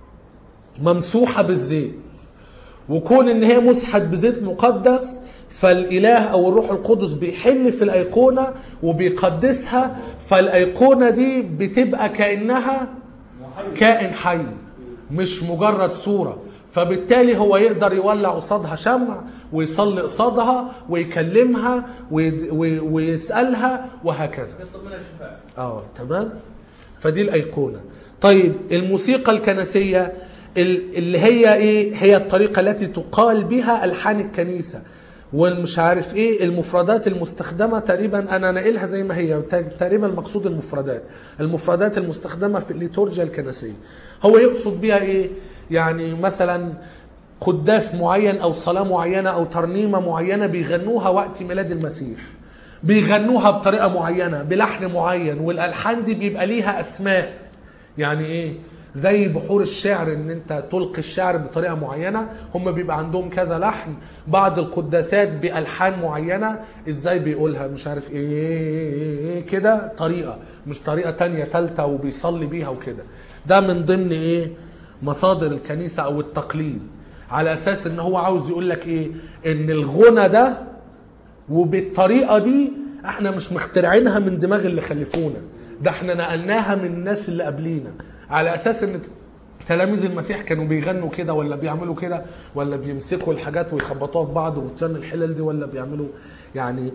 ممسوحة بالزيت وكون ان هي مسحت بزيت مقدس فالاله او الروح القدس بيحل في الايقونه وبيقدسها فالايقونه دي بتبقى كانها كائن حي مش مجرد صوره فبالتالي هو يقدر يولع قصادها شمع ويصلي قصادها ويكلمها ويد- وي- ويسالها وهكذا يطلب منها الشفاء اه تمام فدي الايقونه طيب الموسيقى الكنسيه ال- اللي هي ايه هي الطريقه التي تقال بها الحان الكنيسه والمش عارف ايه المفردات المستخدمه تقريبا انا ناقلها زي ما هي وت- تقريبا المقصود المفردات المفردات المستخدمه في الليتورجيا الكنسيه هو يقصد بها ايه يعني مثلا قداس معين او صلاه معينه او ترنيمه معينه بيغنوها وقت ميلاد المسيح بيغنوها بطريقه معينه بلحن معين والالحان دي بيبقى ليها اسماء يعني ايه زي بحور الشعر ان انت تلقي الشعر بطريقه معينه هم بيبقى عندهم كذا لحن بعض القداسات بالحان معينه ازاي بيقولها مش عارف ايه, إيه, إيه, إيه كده طريقه مش طريقه تانية تالتة وبيصلي بيها وكده ده من ضمن ايه مصادر الكنيسه او التقليد على اساس ان هو عاوز يقول لك ايه ان الغنى ده وبالطريقه دي احنا مش مخترعينها من دماغ اللي خلفونا ده احنا نقلناها من الناس اللي قبلينا على اساس ان تلاميذ المسيح كانوا بيغنوا كده ولا بيعملوا كده ولا بيمسكوا الحاجات ويخبطوها في بعض وغطيان الحلل دي ولا بيعملوا يعني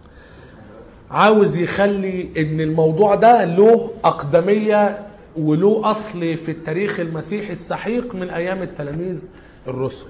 عاوز يخلي ان الموضوع ده له اقدميه وله اصل في التاريخ المسيحي السحيق من ايام التلاميذ الرسل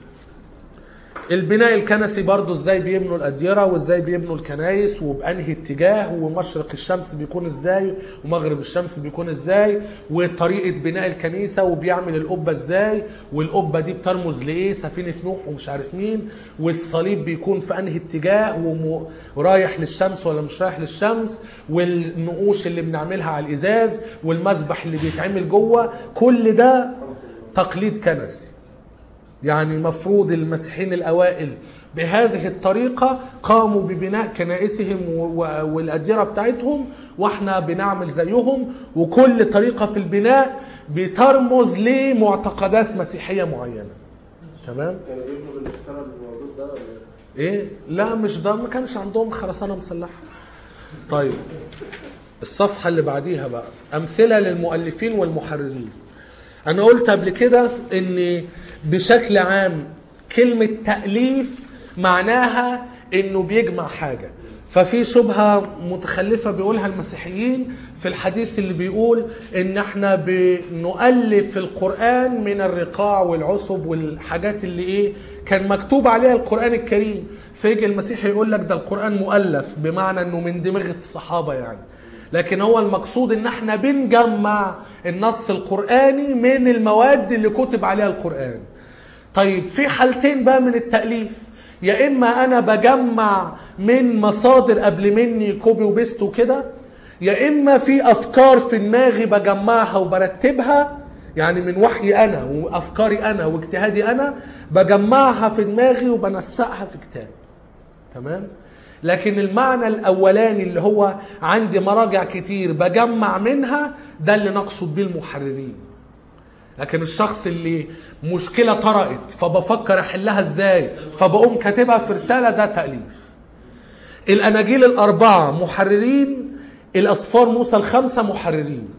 البناء الكنسي برضو ازاي بيبنوا الاديره وازاي بيبنوا الكنايس وبانهي اتجاه ومشرق الشمس بيكون ازاي ومغرب الشمس بيكون ازاي وطريقه بناء الكنيسه وبيعمل القبه ازاي والقبه دي بترمز لايه سفينه نوح ومش عارف مين والصليب بيكون في انهي اتجاه وم- ورايح للشمس ولا مش رايح للشمس والنقوش اللي بنعملها على الازاز والمذبح اللي بيتعمل جوه كل ده تقليد كنسي يعني مفروض المسيحيين الأوائل بهذه الطريقة قاموا ببناء كنائسهم و- و- والأديرة بتاعتهم واحنا بنعمل زيهم وكل طريقة في البناء بترمز لمعتقدات مسيحية معينة تمام؟ كانوا بيبنوا بالاختراع الموجود ده ولا إيه؟ ايه لا مش ده ما كانش عندهم خرسانه مسلحه طيب الصفحه اللي بعديها بقى امثله للمؤلفين والمحررين انا قلت قبل كده ان بشكل عام كلمه تاليف معناها انه بيجمع حاجه ففي شبهه متخلفه بيقولها المسيحيين في الحديث اللي بيقول ان احنا بنؤلف القران من الرقاع والعصب والحاجات اللي ايه كان مكتوب عليها القران الكريم فيجي المسيح يقول لك ده القران مؤلف بمعنى انه من دماغه الصحابه يعني لكن هو المقصود ان احنا بنجمع النص القراني من المواد اللي كتب عليها القران طيب في حالتين بقى من التأليف يا إما أنا بجمع من مصادر قبل مني كوبي وبيست وكده يا إما في أفكار في دماغي بجمعها وبرتبها يعني من وحي أنا وأفكاري أنا واجتهادي أنا بجمعها في دماغي وبنسقها في كتاب تمام لكن المعنى الأولاني اللي هو عندي مراجع كتير بجمع منها ده اللي نقصد بيه المحررين لكن الشخص اللي مشكله طرقت فبفكر احلها ازاي فبقوم كاتبها في رساله ده تاليف الاناجيل الاربعه محررين الاصفار موسى الخمسه محررين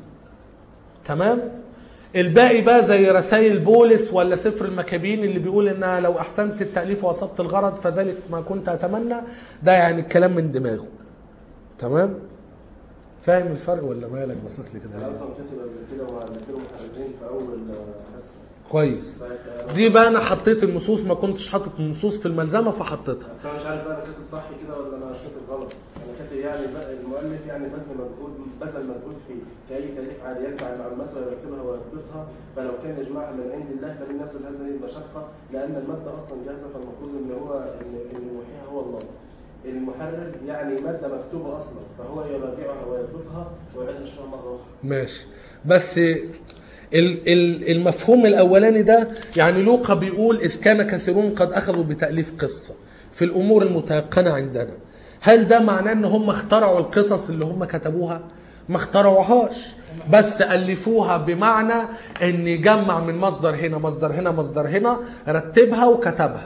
تمام الباقي بقى زي رسائل بولس ولا سفر المكابين اللي بيقول ان لو احسنت التاليف واصبت الغرض فذلك ما كنت اتمنى ده يعني الكلام من دماغه تمام فاهم الفرق ولا مالك باصص لي كده انا ليه؟ اصلا كاتب قبل كده وقبل كده محررين في اول آه، حصه كويس فأنت- دي بقى انا حطيت النصوص ما كنتش حاطط النصوص في الملزمه فحطيتها بس انا مش عارف بقى انا كاتب صح كده ولا انا كاتب غلط انا كاتب يعني بقى المؤلف يعني بذل مجهود بذل مجهود في كاي تاليف عادي يجمع المعلومات ويرتبها ويربطها فلو كان يجمعها من عند الله فلن ينزل هذه المشقه لان الماده اصلا جاهزه فالمفروض ان هو ان ان المحييها هو الله المحرر يعني ماده مكتوبه اصلا فهو يراجعها ويربطها ويعيد نشرها مره اخرى ماشي بس ال- ال- المفهوم الاولاني ده يعني لوقا بيقول اذ كان كثيرون قد اخذوا بتاليف قصه في الامور المتيقنه عندنا هل ده معناه ان هم اخترعوا القصص اللي هم كتبوها ما اخترعوهاش بس الفوها بمعنى ان يجمع من مصدر هنا مصدر هنا مصدر هنا رتبها وكتبها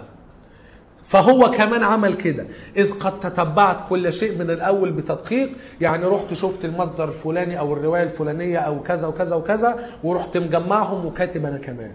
فهو كمان عمل كده إذ قد تتبعت كل شيء من الأول بتدقيق يعني رحت شفت المصدر الفلاني أو الرواية الفلانية أو كذا وكذا وكذا ورحت مجمعهم وكاتب أنا كمان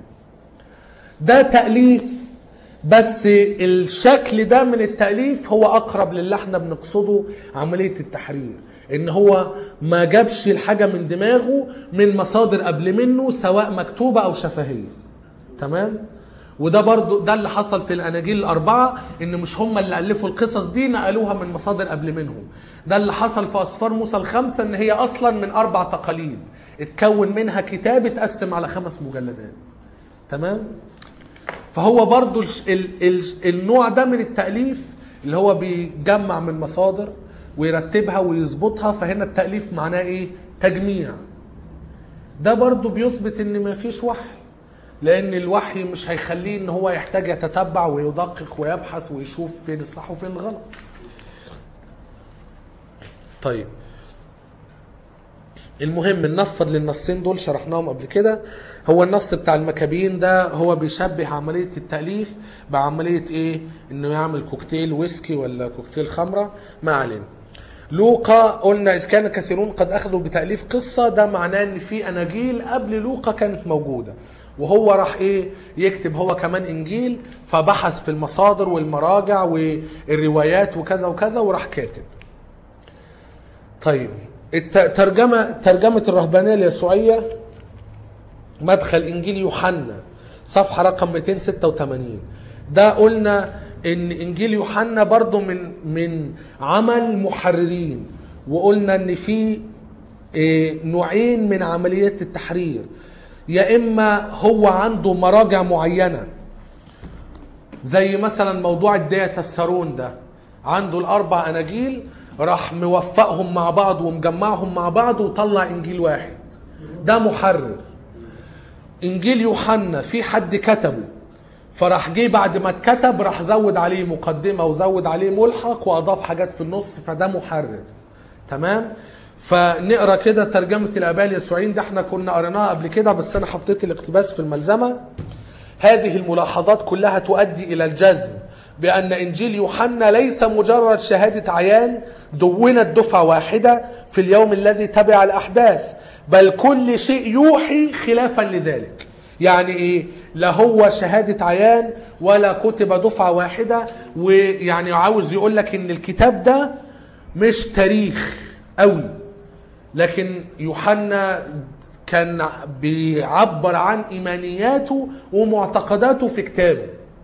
ده تأليف بس الشكل ده من التأليف هو أقرب للي احنا بنقصده عملية التحرير إن هو ما جابش الحاجة من دماغه من مصادر قبل منه سواء مكتوبة أو شفهية تمام؟ وده برضو ده اللي حصل في الاناجيل الاربعه ان مش هم اللي الفوا القصص دي نقلوها من مصادر قبل منهم ده اللي حصل في اسفار موسى الخمسه ان هي اصلا من اربع تقاليد اتكون منها كتاب اتقسم على خمس مجلدات تمام فهو برضو الش- ال ال النوع ده من التاليف اللي هو بيجمع من مصادر ويرتبها ويظبطها فهنا التاليف معناه ايه تجميع ده برضو بيثبت ان ما فيش وحي لان الوحي مش هيخليه ان هو يحتاج يتتبع ويدقق ويبحث ويشوف فين الصح وفين الغلط طيب المهم ننفض للنصين دول شرحناهم قبل كده هو النص بتاع المكابين ده هو بيشبه عملية التأليف بعملية ايه انه يعمل كوكتيل ويسكي ولا كوكتيل خمرة ما علينا لوقا قلنا إذ كان كثيرون قد أخذوا بتأليف قصة ده معناه إن في أناجيل قبل لوقا كانت موجودة وهو راح إيه يكتب هو كمان إنجيل فبحث في المصادر والمراجع والروايات وكذا وكذا وراح كاتب طيب الت- ترجمة ترجمة الرهبانية اليسوعية مدخل إنجيل يوحنا صفحة رقم 286 ده قلنا إن إنجيل يوحنا برضو من من عمل محررين وقلنا إن في إيه، نوعين من عمليات التحرير يا إما هو عنده مراجع معينة زي مثلا موضوع الدية السارون ده عنده الاربع اناجيل راح موفقهم مع بعض ومجمعهم مع بعض وطلع انجيل واحد ده محرر انجيل يوحنا في حد كتبه فراح جه بعد ما اتكتب راح زود عليه مقدمه وزود عليه ملحق واضاف حاجات في النص فده محرر تمام فنقرا كده ترجمه الاباء اليسوعيين ده احنا كنا قريناها قبل كده بس انا حطيت الاقتباس في الملزمه هذه الملاحظات كلها تؤدي الى الجزم بان انجيل يوحنا ليس مجرد شهاده عيان دونت دفعه واحده في اليوم الذي تبع الاحداث بل كل شيء يوحي خلافا لذلك يعني ايه لا هو شهادة عيان ولا كتب دفعة واحدة ويعني عاوز يقول لك ان الكتاب ده مش تاريخ قوي لكن يوحنا كان بيعبر عن ايمانياته ومعتقداته في كتابه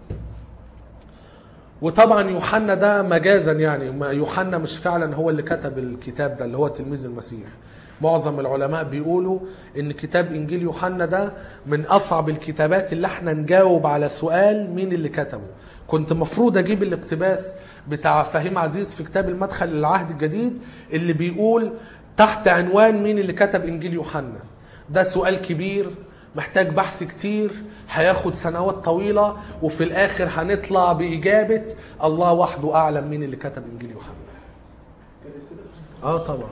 وطبعا يوحنا ده مجازا يعني ما يوحنا مش فعلا هو اللي كتب الكتاب ده اللي هو تلميذ المسيح معظم العلماء بيقولوا ان كتاب انجيل يوحنا ده من اصعب الكتابات اللي احنا نجاوب على سؤال مين اللي كتبه كنت مفروض اجيب الاقتباس بتاع فهيم عزيز في كتاب المدخل للعهد الجديد اللي بيقول تحت عنوان مين اللي كتب انجيل يوحنا ده سؤال كبير محتاج بحث كتير هياخد سنوات طويلة وفي الآخر هنطلع بإجابة الله وحده أعلم مين اللي كتب إنجيل يوحنا اه طبعا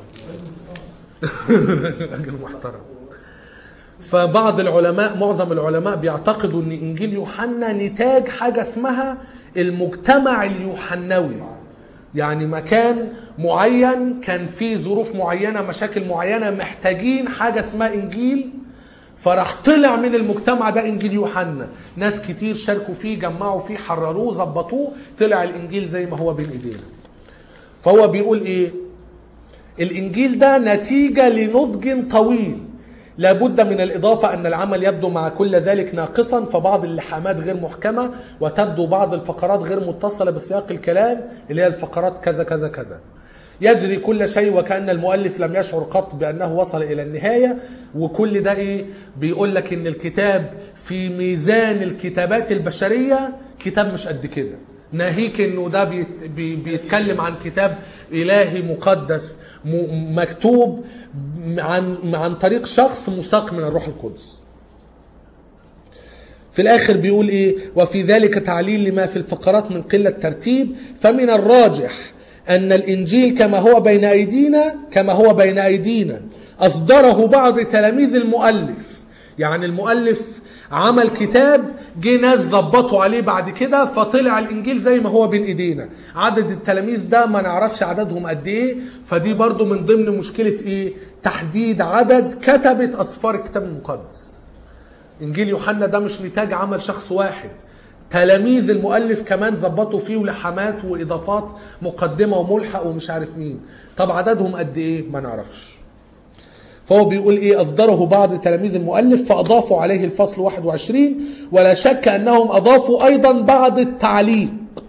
راجل محترم فبعض العلماء معظم العلماء بيعتقدوا ان انجيل يوحنا نتاج حاجه اسمها المجتمع اليوحنوي يعني مكان معين كان فيه ظروف معينه مشاكل معينه محتاجين حاجه اسمها انجيل فراح طلع من المجتمع ده انجيل يوحنا ناس كتير شاركوا فيه جمعوا فيه حرروه ظبطوه طلع الانجيل زي ما هو بين ايدينا فهو بيقول ايه الانجيل ده نتيجه لنضج طويل لابد من الإضافة أن العمل يبدو مع كل ذلك ناقصا فبعض اللحامات غير محكمة وتبدو بعض الفقرات غير متصلة بسياق الكلام اللي هي الفقرات كذا كذا كذا يجري كل شيء وكأن المؤلف لم يشعر قط بأنه وصل إلى النهاية وكل ده إيه بيقول لك إن الكتاب في ميزان الكتابات البشرية كتاب مش قد كده ناهيك انه ده بيت بي بيتكلم عن كتاب الهي مقدس م- مكتوب عن عن طريق شخص مساق من الروح القدس في الاخر بيقول ايه وفي ذلك تعليل لما في الفقرات من قله ترتيب فمن الراجح ان الانجيل كما هو بين ايدينا كما هو بين ايدينا اصدره بعض تلاميذ المؤلف يعني المؤلف عمل كتاب جه ناس ظبطوا عليه بعد كده فطلع الانجيل زي ما هو بين ايدينا عدد التلاميذ ده ما نعرفش عددهم قد ايه فدي برضو من ضمن مشكله ايه تحديد عدد كتبه اسفار الكتاب المقدس انجيل يوحنا ده مش نتاج عمل شخص واحد تلاميذ المؤلف كمان ظبطوا فيه لحمات واضافات مقدمه وملحق ومش عارف مين طب عددهم قد ايه ما نعرفش فهو بيقول ايه اصدره بعض تلاميذ المؤلف فاضافوا عليه الفصل 21 ولا شك انهم اضافوا ايضا بعض التعليق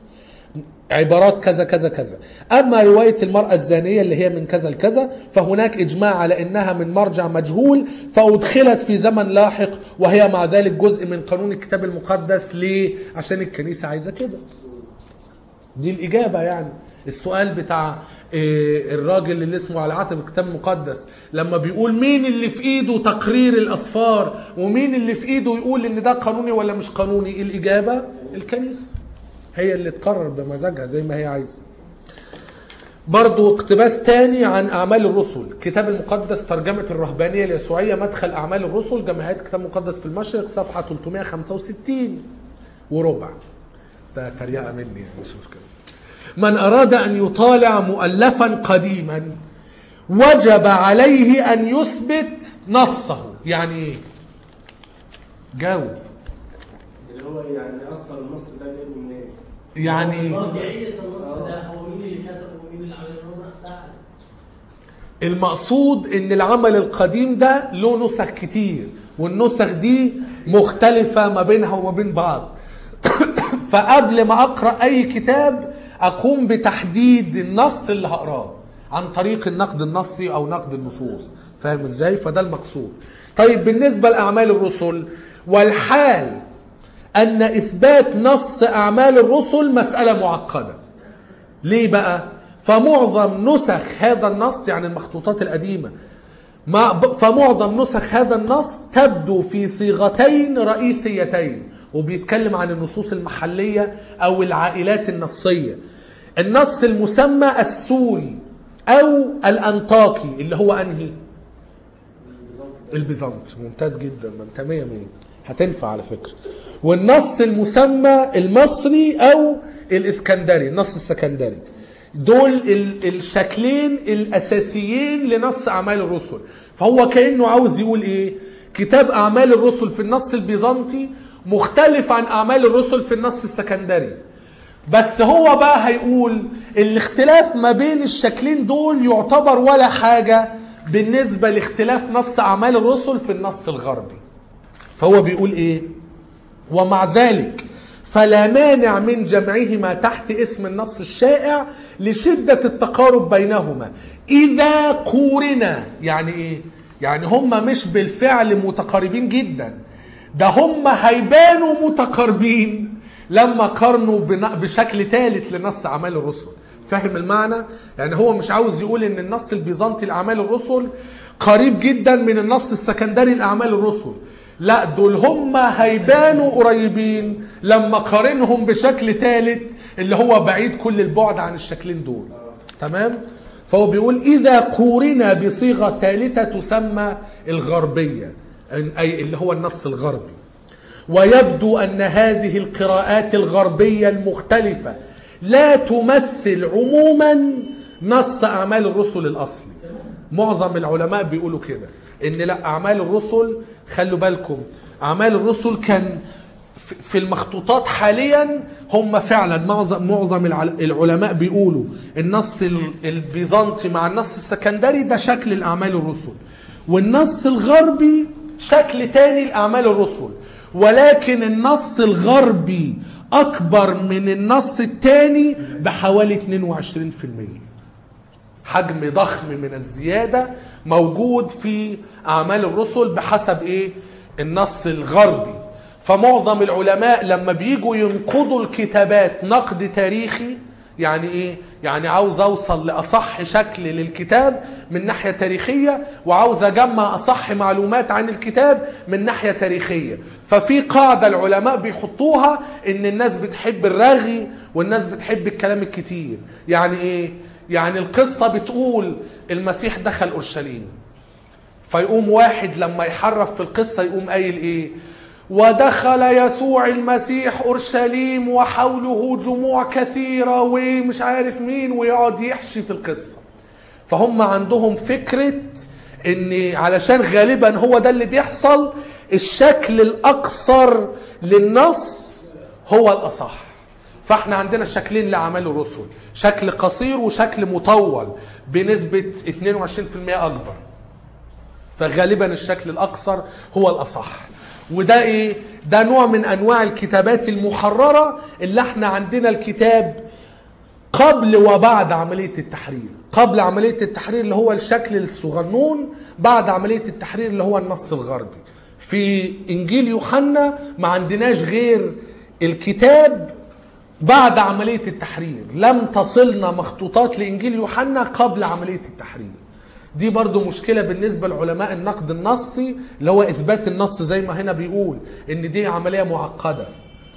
عبارات كذا كذا كذا اما روايه المراه الزانيه اللي هي من كذا لكذا فهناك اجماع على انها من مرجع مجهول فادخلت في زمن لاحق وهي مع ذلك جزء من قانون الكتاب المقدس ليه عشان الكنيسه عايزه كده دي الاجابه يعني السؤال بتاع إيه، الراجل اللي اسمه على عاتب الكتاب المقدس لما بيقول مين اللي في ايده تقرير الاسفار ومين اللي في ايده يقول ان ده قانوني ولا مش قانوني الاجابه الكنيسه هي اللي تقرر بمزاجها زي ما هي عايزه برضو اقتباس تاني عن اعمال الرسل الكتاب المقدس ترجمه الرهبانيه اليسوعيه مدخل اعمال الرسل جمعيات الكتاب المقدس في المشرق صفحه 365 وربع ده تريقه مني يعني مش مشكله من أراد أن يطالع مؤلفا قديما وجب عليه أن يثبت نصه يعني إيه؟ جاوب اللي هو يعني اصل النص ده جاي منين؟ يعني مرجعية النص ده هو مين اللي كتبه ومين اللي عمل الربع بتاعه المقصود ان العمل القديم ده له نسخ كتير والنسخ دي مختلفة ما بينها وما بين بعض فقبل ما اقرأ اي كتاب اقوم بتحديد النص اللي هقراه عن طريق النقد النصي او نقد النصوص فاهم ازاي فده المقصود طيب بالنسبة لاعمال الرسل والحال ان اثبات نص اعمال الرسل مسألة معقدة ليه بقى فمعظم نسخ هذا النص يعني المخطوطات القديمة ما ب- فمعظم نسخ هذا النص تبدو في صيغتين رئيسيتين وبيتكلم عن النصوص المحلية أو العائلات النصية النص المسمى السوري أو الأنطاكي اللي هو أنهي البيزنطي ممتاز جدا ده انت مية مية هتنفع على فكرة والنص المسمى المصري او الاسكندري النص السكندري دول ال- الشكلين الاساسيين لنص اعمال الرسل فهو كانه عاوز يقول ايه كتاب اعمال الرسل في النص البيزنطي مختلف عن اعمال الرسل في النص السكندري بس هو بقى هيقول الاختلاف ما بين الشكلين دول يعتبر ولا حاجة بالنسبة لاختلاف نص أعمال الرسل في النص الغربي فهو بيقول إيه ومع ذلك فلا مانع من جمعهما تحت اسم النص الشائع لشدة التقارب بينهما إذا قورنا يعني إيه يعني هما مش بالفعل متقاربين جدا ده هم هيبانوا متقاربين لما قارنوا بن- بشكل ثالث لنص اعمال الرسل فاهم المعنى يعني هو مش عاوز يقول ان النص البيزنطي لاعمال الرسل قريب جدا من النص السكندري لاعمال الرسل لا دول هم هيبانوا قريبين لما قارنهم بشكل ثالث اللي هو بعيد كل البعد عن الشكلين دول تمام فهو بيقول اذا قورنا بصيغه ثالثه تسمى الغربيه اي اللي هو النص الغربي ويبدو ان هذه القراءات الغربيه المختلفه لا تمثل عموما نص اعمال الرسل الاصلي معظم العلماء بيقولوا كده ان لا اعمال الرسل خلوا بالكم اعمال الرسل كان في- في المخطوطات حاليا هم فعلا معظم معظم الع- العلماء بيقولوا النص ال- البيزنطي مع النص السكندري ده شكل الاعمال الرسل والنص الغربي شكل تاني لاعمال الرسل ولكن النص الغربي اكبر من النص التاني بحوالي 22% حجم ضخم من الزيادة موجود في أعمال الرسل بحسب إيه؟ النص الغربي فمعظم العلماء لما بيجوا ينقضوا الكتابات نقد تاريخي يعني ايه يعني عاوز اوصل لاصح شكل للكتاب من ناحيه تاريخيه وعاوز اجمع اصح معلومات عن الكتاب من ناحيه تاريخيه ففي قاعده العلماء بيحطوها ان الناس بتحب الرغي والناس بتحب الكلام الكتير يعني ايه يعني القصه بتقول المسيح دخل اورشليم فيقوم واحد لما يحرف في القصة يقوم قايل ايه ودخل يسوع المسيح اورشليم وحوله جموع كثيرة ومش عارف مين ويقعد يحشي في القصة فهم عندهم فكرة ان علشان غالبا هو ده اللي بيحصل الشكل الاقصر للنص هو الاصح فاحنا عندنا شكلين لاعمال الرسل شكل قصير وشكل مطول بنسبة 22% اكبر فغالبا الشكل الاقصر هو الاصح وده ايه ده نوع من انواع الكتابات المحرره اللي احنا عندنا الكتاب قبل وبعد عمليه التحرير قبل عمليه التحرير اللي هو الشكل الصغنون بعد عمليه التحرير اللي هو النص الغربي في انجيل يوحنا ما عندناش غير الكتاب بعد عمليه التحرير لم تصلنا مخطوطات لانجيل يوحنا قبل عمليه التحرير دي برضو مشكلة بالنسبة لعلماء النقد النصي اللي هو إثبات النص زي ما هنا بيقول إن دي عملية معقدة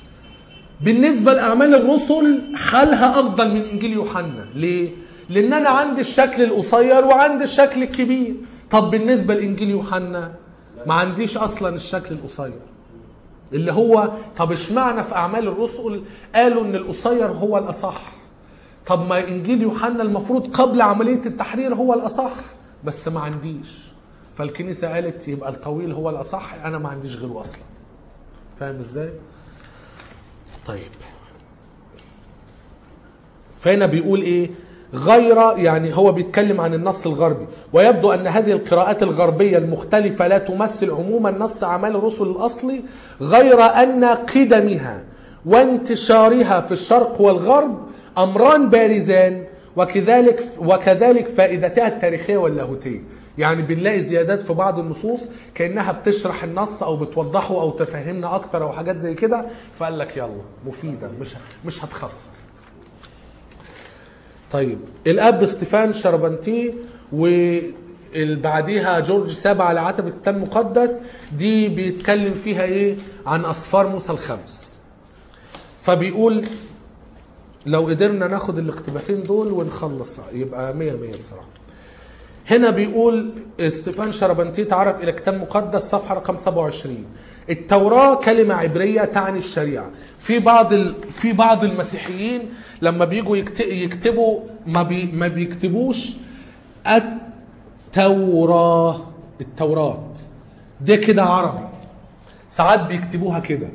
بالنسبة لأعمال الرسل حالها أفضل من إنجيل يوحنا ليه؟ لأن أنا عندي الشكل القصير وعندي الشكل الكبير طب بالنسبة لإنجيل يوحنا ما عنديش أصلا الشكل القصير اللي هو طب اشمعنى في أعمال الرسل قالوا إن القصير هو الأصح طب ما انجيل يوحنا المفروض قبل عمليه التحرير هو الاصح بس ما عنديش فالكنيسه قالت يبقى الطويل هو الاصح انا ما عنديش غيره اصلا فاهم ازاي طيب فهنا بيقول ايه غير يعني هو بيتكلم عن النص الغربي ويبدو ان هذه القراءات الغربيه المختلفه لا تمثل عموما نص اعمال الرسل الاصلي غير ان قدمها وانتشارها في الشرق والغرب امران بارزان وكذلك وكذلك فائدتها التاريخيه واللاهوتيه يعني بنلاقي زيادات في بعض النصوص كانها بتشرح النص او بتوضحه او تفهمنا اكتر او حاجات زي كده فقال لك يلا مفيده مش مش هتخسر طيب الاب ستيفان شربنتي وبعديها جورج سابع على عتبة الكتاب المقدس دي بيتكلم فيها ايه عن اسفار موسى الخمس فبيقول لو قدرنا ناخد الاقتباسين دول ونخلص يبقى مية مية بصراحة هنا بيقول ستيفان شربنتي تعرف الى كتاب مقدس صفحه رقم 27 التوراه كلمه عبريه تعني الشريعه في بعض ال... في بعض المسيحيين لما بيجوا يكت... يكتبوا ما, بي... ما بيكتبوش التوراه التوراه ده كده عربي ساعات بيكتبوها كده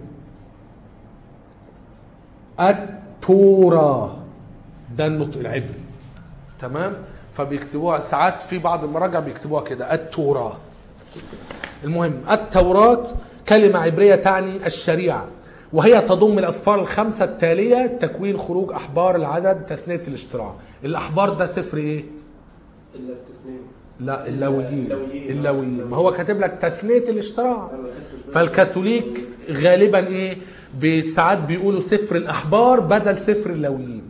التوراة ده النطق العبري تمام فبيكتبوها ساعات في بعض المراجع بيكتبوها كده التوراة المهم التوراة كلمة عبرية تعني الشريعة وهي تضم الأسفار الخمسة التالية تكوين خروج أحبار العدد تثنية الاشتراع الأحبار ده سفر إيه؟ الا التسنيم لا اللاويين اللاويين. اللاويين ما هو كاتب لك تثنية الاشتراع فالكاثوليك غالبا ايه بساعات بيقولوا سفر الاحبار بدل سفر اللاويين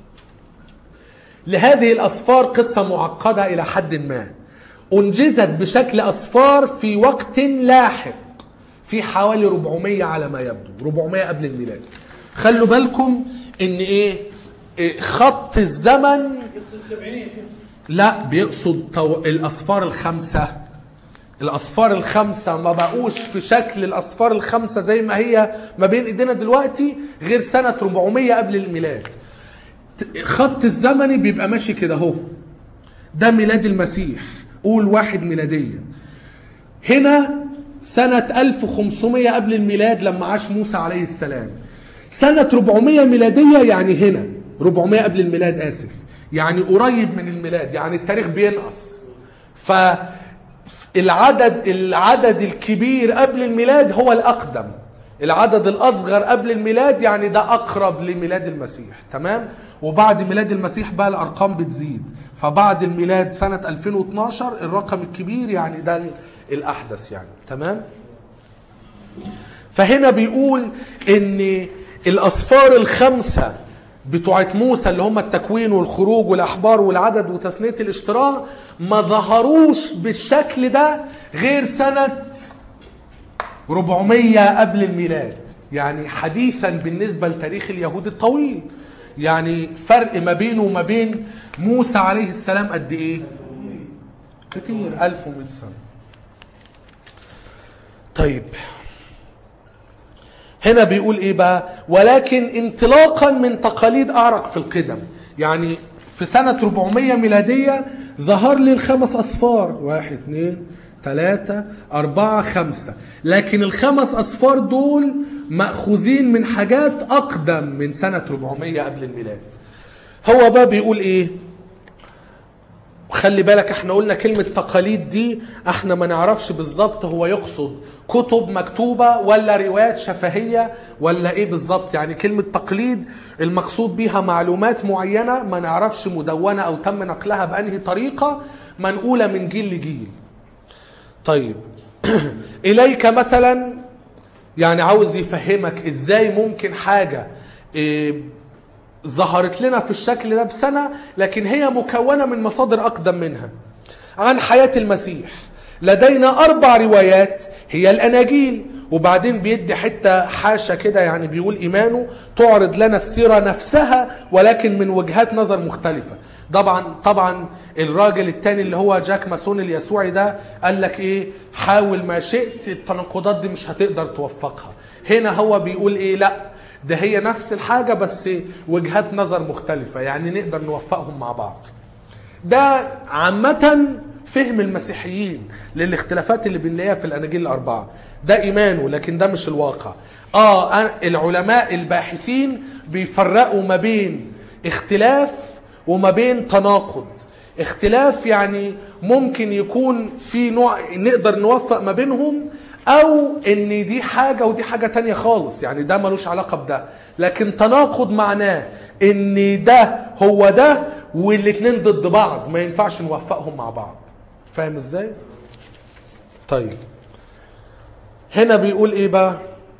لهذه الاسفار قصه معقده الى حد ما انجزت بشكل اسفار في وقت لاحق في حوالي 400 على ما يبدو 400 قبل الميلاد خلوا بالكم ان ايه, إيه خط الزمن يقصد سبعينية شيخ. لا بيقصد تو... الأصفار الخمسة الأصفار الخمسة ما بقوش في شكل الأصفار الخمسة زي ما هي ما بين إيدينا دلوقتي غير سنة 400 قبل الميلاد ت- خط الزمني بيبقى ماشي كده اهو ده ميلاد المسيح قول واحد ميلادية هنا سنة 1500 قبل الميلاد لما عاش موسى عليه السلام سنة 400 ميلادية يعني هنا 400 قبل الميلاد آسف يعني قريب من الميلاد يعني التاريخ بينقص فالعدد العدد الكبير قبل الميلاد هو الأقدم العدد الأصغر قبل الميلاد يعني ده أقرب لميلاد المسيح تمام وبعد ميلاد المسيح بقى الأرقام بتزيد فبعد الميلاد سنة 2012 الرقم الكبير يعني ده الأحدث يعني تمام فهنا بيقول ان الاصفار الخمسه بتوعت موسى اللي هم التكوين والخروج والاحبار والعدد وتثنيه الاشتراع ما ظهروش بالشكل ده غير سنه 400 قبل الميلاد يعني حديثا بالنسبه لتاريخ اليهود الطويل يعني فرق ما بينه وما بين موسى عليه السلام قد ايه كتير 1100 سنه طيب هنا بيقول ايه بقى ولكن انطلاقا من تقاليد اعرق في القدم يعني في سنة 400 ميلادية ظهر لي الخمس اصفار واحد اثنين ثلاثة أربعة خمسة لكن الخمس أصفار دول مأخوذين من حاجات أقدم من سنة 400 قبل الميلاد هو بقى بيقول إيه خلي بالك احنا قلنا كلمة تقاليد دي احنا ما نعرفش بالظبط هو يقصد كتب مكتوبة ولا روايات شفهية ولا ايه بالظبط يعني كلمة تقليد المقصود بيها معلومات معينة ما نعرفش مدونة او تم نقلها بأنهي طريقة منقولة من جيل لجيل طيب إليك مثلا يعني عاوز يفهمك ازاي ممكن حاجة إيه ظهرت لنا في الشكل ده بسنة لكن هي مكونة من مصادر أقدم منها عن حياة المسيح لدينا أربع روايات هي الأناجيل وبعدين بيدي حتة حاشة كده يعني بيقول إيمانه تعرض لنا السيرة نفسها ولكن من وجهات نظر مختلفة طبعا طبعا الراجل التاني اللي هو جاك ماسون اليسوعي ده قال لك ايه حاول ما شئت التناقضات دي مش هتقدر توفقها هنا هو بيقول ايه لا ده هي نفس الحاجة بس وجهات نظر مختلفة يعني نقدر نوفقهم مع بعض ده عامة فهم المسيحيين للاختلافات اللي بنلاقيها في الأناجيل الأربعة ده إيمانه لكن ده مش الواقع آه أنا- العلماء الباحثين بيفرقوا ما بين اختلاف وما بين تناقض اختلاف يعني ممكن يكون في نوع نقدر نوفق ما بينهم او ان دي حاجه ودي حاجه تانية خالص يعني ده ملوش علاقه بده لكن تناقض معناه ان ده هو ده والاتنين ضد بعض ما ينفعش نوفقهم مع بعض فاهم ازاي طيب هنا بيقول ايه بقى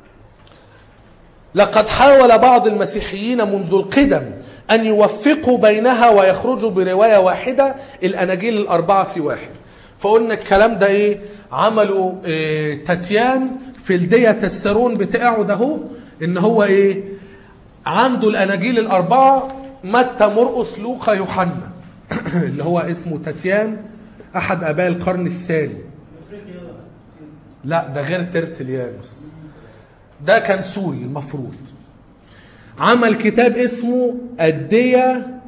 لقد حاول بعض المسيحيين منذ القدم أن يوفقوا بينها ويخرجوا برواية واحدة الأناجيل الأربعة في واحد فقلنا الكلام ده إيه عملوا إيه تاتيان في الدية السرون بتاعه ده هو إن هو إيه عنده الأناجيل الأربعة متى مرقس لوقا يوحنا اللي هو اسمه تاتيان أحد آباء القرن الثاني لا ده غير ترتليانوس ده كان سوري المفروض عمل كتاب اسمه الديا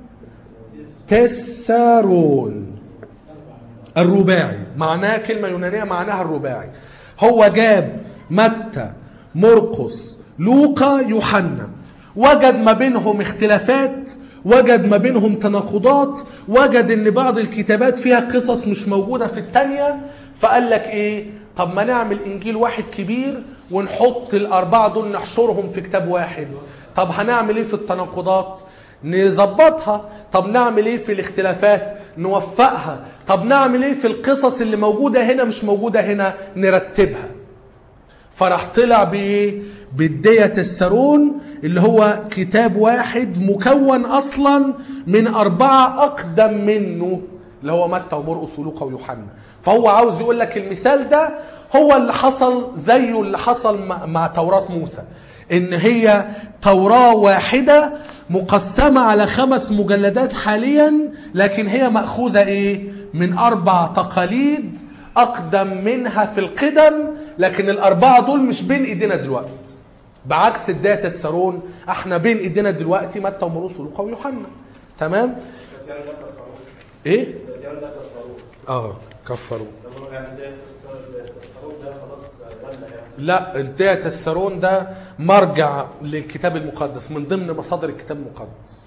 تسارون الرباعي معناها كلمة يونانية معناها الرباعي هو جاب متى مرقس لوقا يوحنا وجد ما بينهم اختلافات وجد ما بينهم تناقضات وجد ان بعض الكتابات فيها قصص مش موجودة في التانية فقال لك ايه طب ما نعمل انجيل واحد كبير ونحط الاربعة دول نحشرهم في كتاب واحد طب هنعمل ايه في التناقضات نظبطها طب نعمل ايه في الاختلافات نوفقها طب نعمل ايه في القصص اللي موجودة هنا مش موجودة هنا نرتبها فراح طلع بايه بالدية السارون اللي هو كتاب واحد مكون اصلا من اربعة اقدم منه اللي هو متى ومرقس ولوقا ويوحنا فهو عاوز يقول لك المثال ده هو اللي حصل زيه اللي حصل مع- مع توراة موسى ان هي توراة واحدة مقسمة على خمس مجلدات حاليا لكن هي مأخوذة ايه من اربع تقاليد اقدم منها في القدم لكن الاربعة دول مش بين ايدينا دلوقتي بعكس الداتا السارون احنا بين ايدينا دلوقتي متى ومرقس ولوقا ويوحنا تمام يعني ده كفروه ايه يعني ده كفروه اه كفروا ده هو يعني ده الكفروه ده خلاص غنى يعني لا الداتا السارون ده مرجع للكتاب المقدس من ضمن مصادر الكتاب المقدس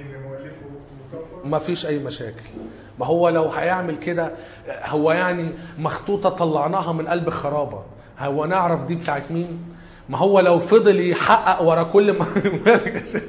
ما فيش اي مشاكل ما هو لو هيعمل كده هو يعني مخطوطة طلعناها من قلب خرابة هو نعرف دي بتاعت مين ما هو لو فضل يحقق ورا كل ما مالك يا شيخ؟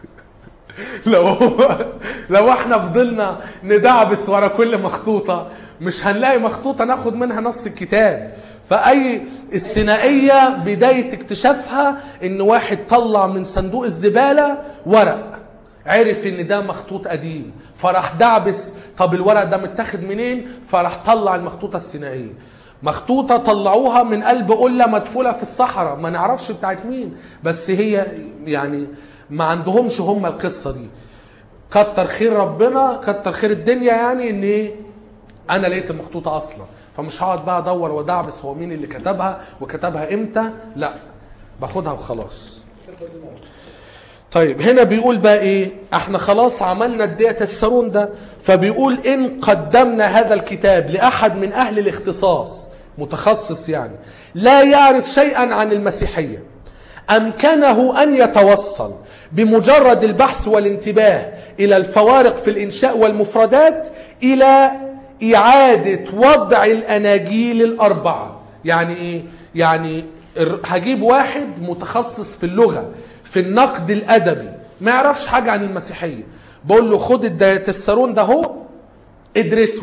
لو هو لو احنا فضلنا ندعبس ورا كل مخطوطة مش هنلاقي مخطوطة ناخد منها نص الكتاب فأي الثنائية بداية اكتشافها ان واحد طلع من صندوق الزبالة ورق عرف ان ده مخطوط قديم فراح دعبس طب الورق ده متاخد منين فراح طلع المخطوطة الثنائية مخطوطة طلعوها من قلب قلة مدفولة في الصحراء ما نعرفش بتاعت مين بس هي يعني ما عندهمش هم القصة دي كتر خير ربنا كتر خير الدنيا يعني ان ايه انا لقيت المخطوطة اصلا فمش هقعد بقى ادور وادعبس هو مين اللي كتبها وكتبها امتى لا باخدها وخلاص طيب هنا بيقول بقى ايه احنا خلاص عملنا الدية السارون ده فبيقول ان قدمنا هذا الكتاب لاحد من اهل الاختصاص متخصص يعني لا يعرف شيئا عن المسيحية امكنه ان يتوصل بمجرد البحث والانتباه الى الفوارق في الانشاء والمفردات الى اعادة وضع الاناجيل الاربعة يعني ايه يعني الر- هجيب واحد متخصص في اللغة في النقد الادبي ما يعرفش حاجة عن المسيحية بقول له خد الدياتسرون ده هو ادرسه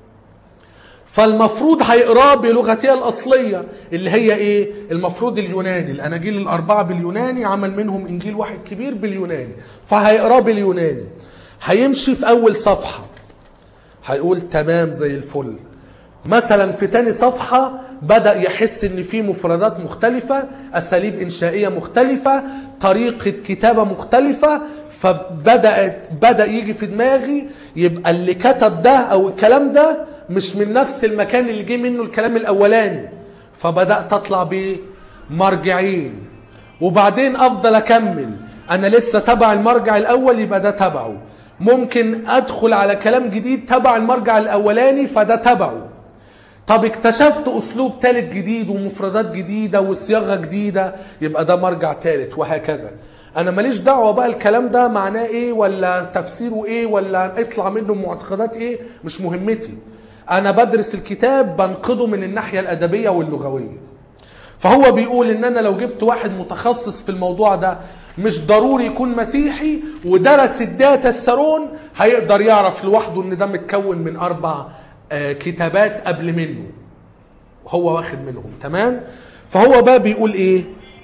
فالمفروض هيقراه بلغتها الأصلية اللي هي إيه؟ المفروض اليوناني الأناجيل الأربعة باليوناني عمل منهم إنجيل واحد كبير باليوناني فهيقراه باليوناني هيمشي في أول صفحة هيقول تمام زي الفل مثلا في تاني صفحة بدأ يحس ان في مفردات مختلفة اساليب انشائية مختلفة طريقة كتابة مختلفة فبدأت بدأ يجي في دماغي يبقى اللي كتب ده او الكلام ده مش من نفس المكان اللي جه منه الكلام الاولاني فبدأت اطلع بمرجعين وبعدين افضل اكمل انا لسه تبع المرجع الاول يبقى ده تبعه ممكن ادخل على كلام جديد تبع المرجع الاولاني فده تبعه طب اكتشفت اسلوب ثالث جديد ومفردات جديده وصياغه جديده يبقى ده مرجع ثالث وهكذا انا ماليش دعوه بقى الكلام ده معناه ايه ولا تفسيره ايه ولا يطلع منه معتقدات ايه مش مهمتي انا بدرس الكتاب بنقده من الناحيه الادبيه واللغويه فهو بيقول ان انا لو جبت واحد متخصص في الموضوع ده مش ضروري يكون مسيحي ودرس الداتا السارون هيقدر يعرف لوحده ان ده متكون من اربع آه، كتابات قبل منه هو واخد منهم تمام فهو بقى بيقول ايه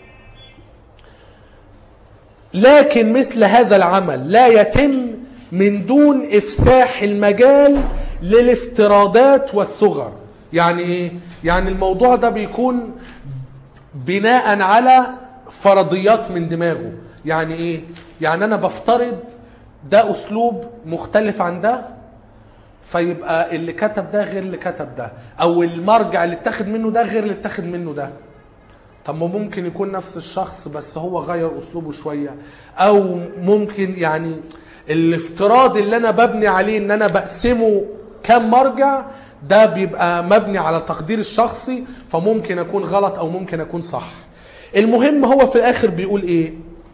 لكن مثل هذا العمل لا يتم من دون افساح المجال للافتراضات والثغر يعني ايه يعني الموضوع ده بيكون بناء على فرضيات من دماغه يعني ايه يعني انا بفترض ده اسلوب مختلف عن ده فيبقى اللي كتب ده غير اللي كتب ده او المرجع اللي اتاخد منه ده غير اللي اتاخد منه ده طب ما ممكن يكون نفس الشخص بس هو غير اسلوبه شويه او ممكن يعني الافتراض اللي انا ببني عليه ان انا بقسمه كام مرجع ده بيبقى مبني على تقدير الشخصي فممكن اكون غلط او ممكن اكون صح المهم هو في الاخر بيقول ايه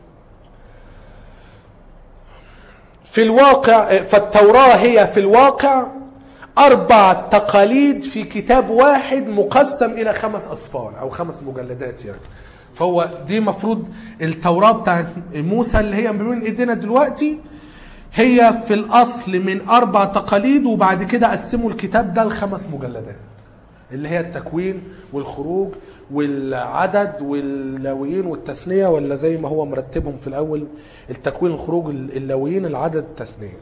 في الواقع فالتوراة هي في الواقع أربع تقاليد في كتاب واحد مقسم إلى خمس أصفار أو خمس مجلدات يعني فهو دي مفروض التوراة بتاعت موسى اللي هي ما بين إيدينا دلوقتي هي في الأصل من أربع تقاليد وبعد كده قسموا الكتاب ده لخمس مجلدات اللي هي التكوين والخروج والعدد واللاويين والتثنية ولا زي ما هو مرتبهم في الأول التكوين الخروج اللاويين العدد التثنية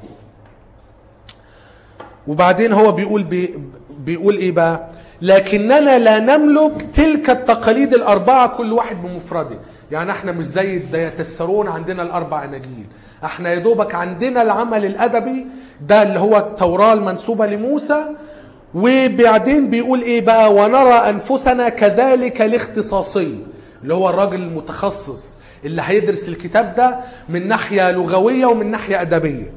وبعدين هو بيقول بي بيقول ايه بقى لكننا لا نملك تلك التقاليد الأربعة كل واحد بمفرده يعني احنا مش زي الدياتسرون عندنا الأربع أناجيل احنا يا دوبك عندنا العمل الأدبي ده اللي هو التوراة المنسوبة لموسى وبعدين بيقول ايه بقى ونرى أنفسنا كذلك الاختصاصي اللي هو الراجل المتخصص اللي هيدرس الكتاب ده من ناحية لغوية ومن ناحية أدبية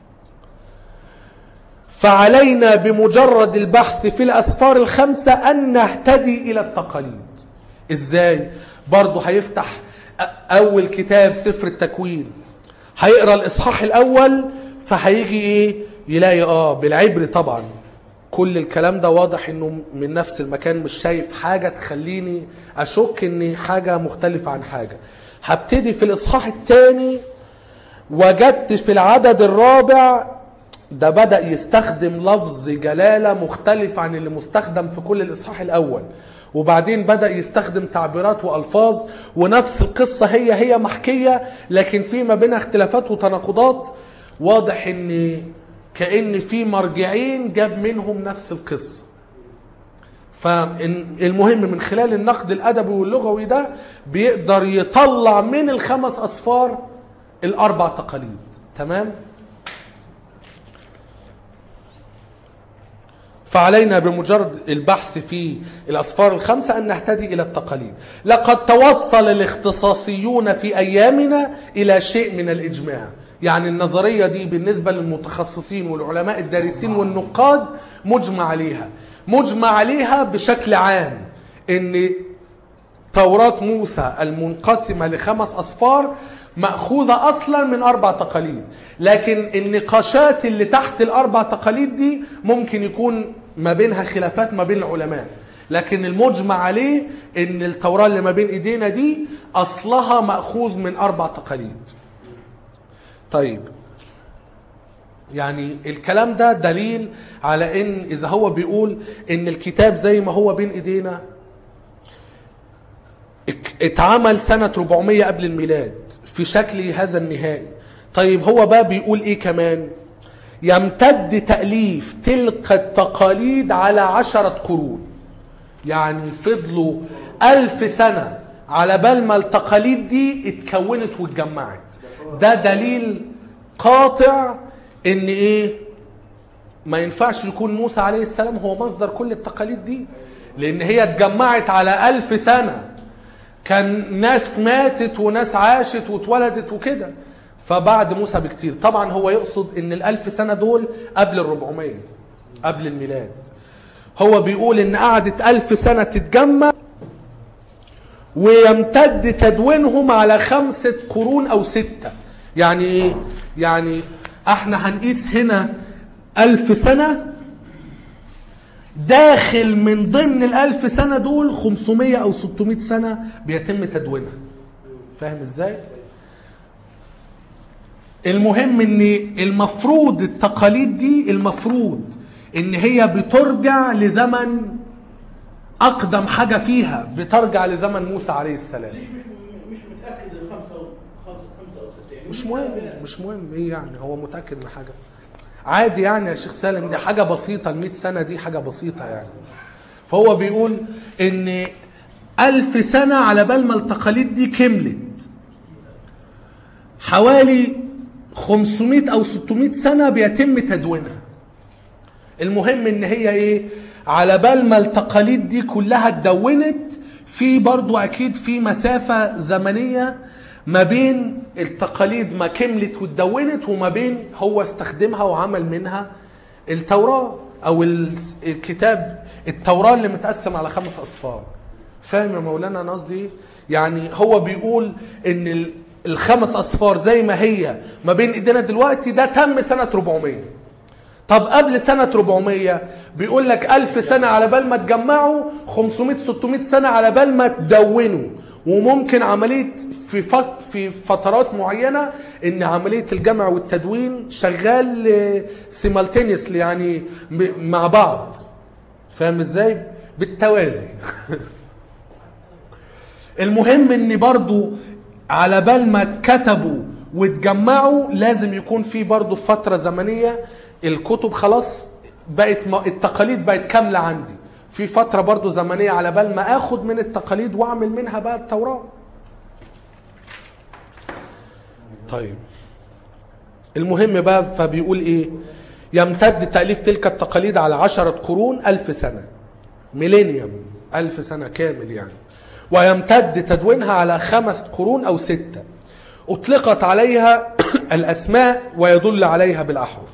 فعلينا بمجرد البحث في الأسفار الخمسة أن نهتدي إلى التقاليد إزاي؟ برضه هيفتح أ- أول كتاب سفر التكوين هيقرأ الإصحاح الأول فهيجي إيه؟ يلاقي آه بالعبري طبعا كل الكلام ده واضح انه من نفس المكان مش شايف حاجة تخليني اشك ان حاجة مختلفة عن حاجة هبتدي في الاصحاح الثاني وجدت في العدد الرابع ده بدأ يستخدم لفظ جلالة مختلف عن اللي مستخدم في كل الإصحاح الأول وبعدين بدأ يستخدم تعبيرات وألفاظ ونفس القصة هي هي محكية لكن في ما بينها اختلافات وتناقضات واضح ان كأن في مرجعين جاب منهم نفس القصة فالمهم من خلال النقد الأدبي واللغوي ده بيقدر يطلع من الخمس أصفار الأربع تقاليد تمام؟ فعلينا بمجرد البحث في الأسفار الخمسة أن نهتدي إلى التقاليد لقد توصل الاختصاصيون في أيامنا إلى شيء من الإجماع يعني النظرية دي بالنسبة للمتخصصين والعلماء الدارسين والنقاد مجمع عليها مجمع عليها بشكل عام أن توراة موسى المنقسمة لخمس أصفار مأخوذة أصلا من أربع تقاليد لكن النقاشات اللي تحت الأربع تقاليد دي ممكن يكون ما بينها خلافات ما بين العلماء لكن المجمع عليه ان التوراة اللي ما بين ايدينا دي اصلها مأخوذ من اربع تقاليد طيب يعني الكلام ده دليل على ان اذا هو بيقول ان الكتاب زي ما هو بين ايدينا اك- اتعمل سنة 400 قبل الميلاد في شكل هذا النهائي طيب هو بقى بيقول ايه كمان يمتد تأليف تلك التقاليد على عشرة قرون يعني فضلوا ألف سنة على بال ما التقاليد دي اتكونت واتجمعت ده دليل قاطع ان ايه ما ينفعش يكون موسى عليه السلام هو مصدر كل التقاليد دي لان هي اتجمعت على ألف سنة كان ناس ماتت وناس عاشت واتولدت وكده فبعد موسى بكتير طبعا هو يقصد ان الألف سنة دول قبل الربعمية قبل الميلاد هو بيقول ان قعدت ألف سنة تتجمع ويمتد تدوينهم على خمسة قرون أو ستة يعني إيه؟ يعني احنا هنقيس هنا ألف سنة داخل من ضمن الألف سنة دول 500 أو 600 سنة بيتم تدوينها فاهم ازاي؟ المهم ان المفروض التقاليد دي المفروض ان هي بترجع لزمن اقدم حاجه فيها بترجع لزمن موسى عليه السلام ليش مش مش متاكد الخمسه او خمسه خمسه او سته يعني مش مهم مش مهم ايه يعني هو متاكد من حاجه عادي يعني يا شيخ سالم دي حاجه بسيطه ال 100 سنه دي حاجه بسيطه يعني فهو بيقول ان ألف سنة على بال ما التقاليد دي كملت حوالي 500 أو 600 سنة بيتم تدوينها المهم ان هي ايه على بال ما التقاليد دي كلها اتدونت في برضو اكيد في مسافة زمنية ما بين التقاليد ما كملت واتدونت وما بين هو استخدمها وعمل منها التوراة او ال- الكتاب التوراه اللي متقسم على خمس اصفار فاهم يا مولانا انا قصدي ايه يعني هو بيقول ان ال- الخمس اصفار زي ما هي ما بين ايدينا دلوقتي ده تم سنه 400 طب قبل سنة 400 بيقول لك ألف سنة على بال ما تجمعوا 500 600 سنة على بال ما تدونوا وممكن عملية في فت في فترات معينة إن عملية الجمع والتدوين شغال سيمالتينيسلي يعني م- مع بعض فاهم ازاي؟ بالتوازي المهم ان برضو على بال ما اتكتبوا واتجمعوا لازم يكون في برضو فترة زمنية الكتب خلاص بقت م- التقاليد بقت كاملة عندي في فترة برضو زمنية على بال ما اخد من التقاليد واعمل منها بقى التوراة طيب المهم بقى فبيقول ايه يمتد تأليف تلك التقاليد على عشرة قرون ألف سنة ميلينيوم ألف سنة كامل يعني ويمتد تدوينها على خمس قرون أو ستة أطلقت عليها الأسماء ويدل عليها بالأحرف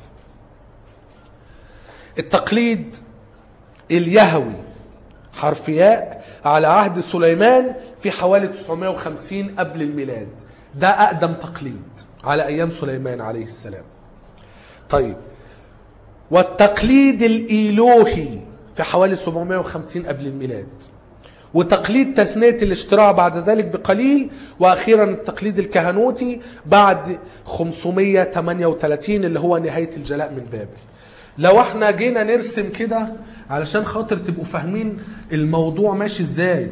التقليد اليهوي حرف ياء على عهد سليمان في حوالي 950 قبل الميلاد ده أقدم تقليد على أيام سليمان عليه السلام طيب والتقليد الإيلوهي في حوالي 750 قبل الميلاد وتقليد تثنية الاشتراع بعد ذلك بقليل وأخيرا التقليد الكهنوتي بعد 538 اللي هو نهاية الجلاء من بابل لو احنا جينا نرسم كده علشان خاطر تبقوا فاهمين الموضوع ماشي ازاي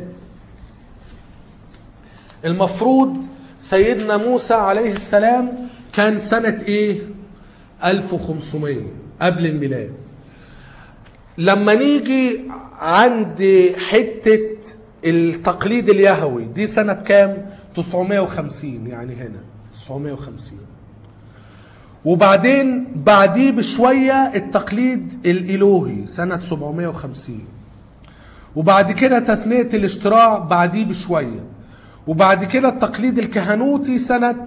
المفروض سيدنا موسى عليه السلام كان سنة ايه 1500 قبل الميلاد لما نيجي عند حتة التقليد اليهوي دي سنة كام 950 يعني هنا 950 وبعدين بعديه بشوية التقليد الإلهي سنة 750 وبعد كده تثنية الاشتراع بعديه بشوية وبعد كده التقليد الكهنوتي سنة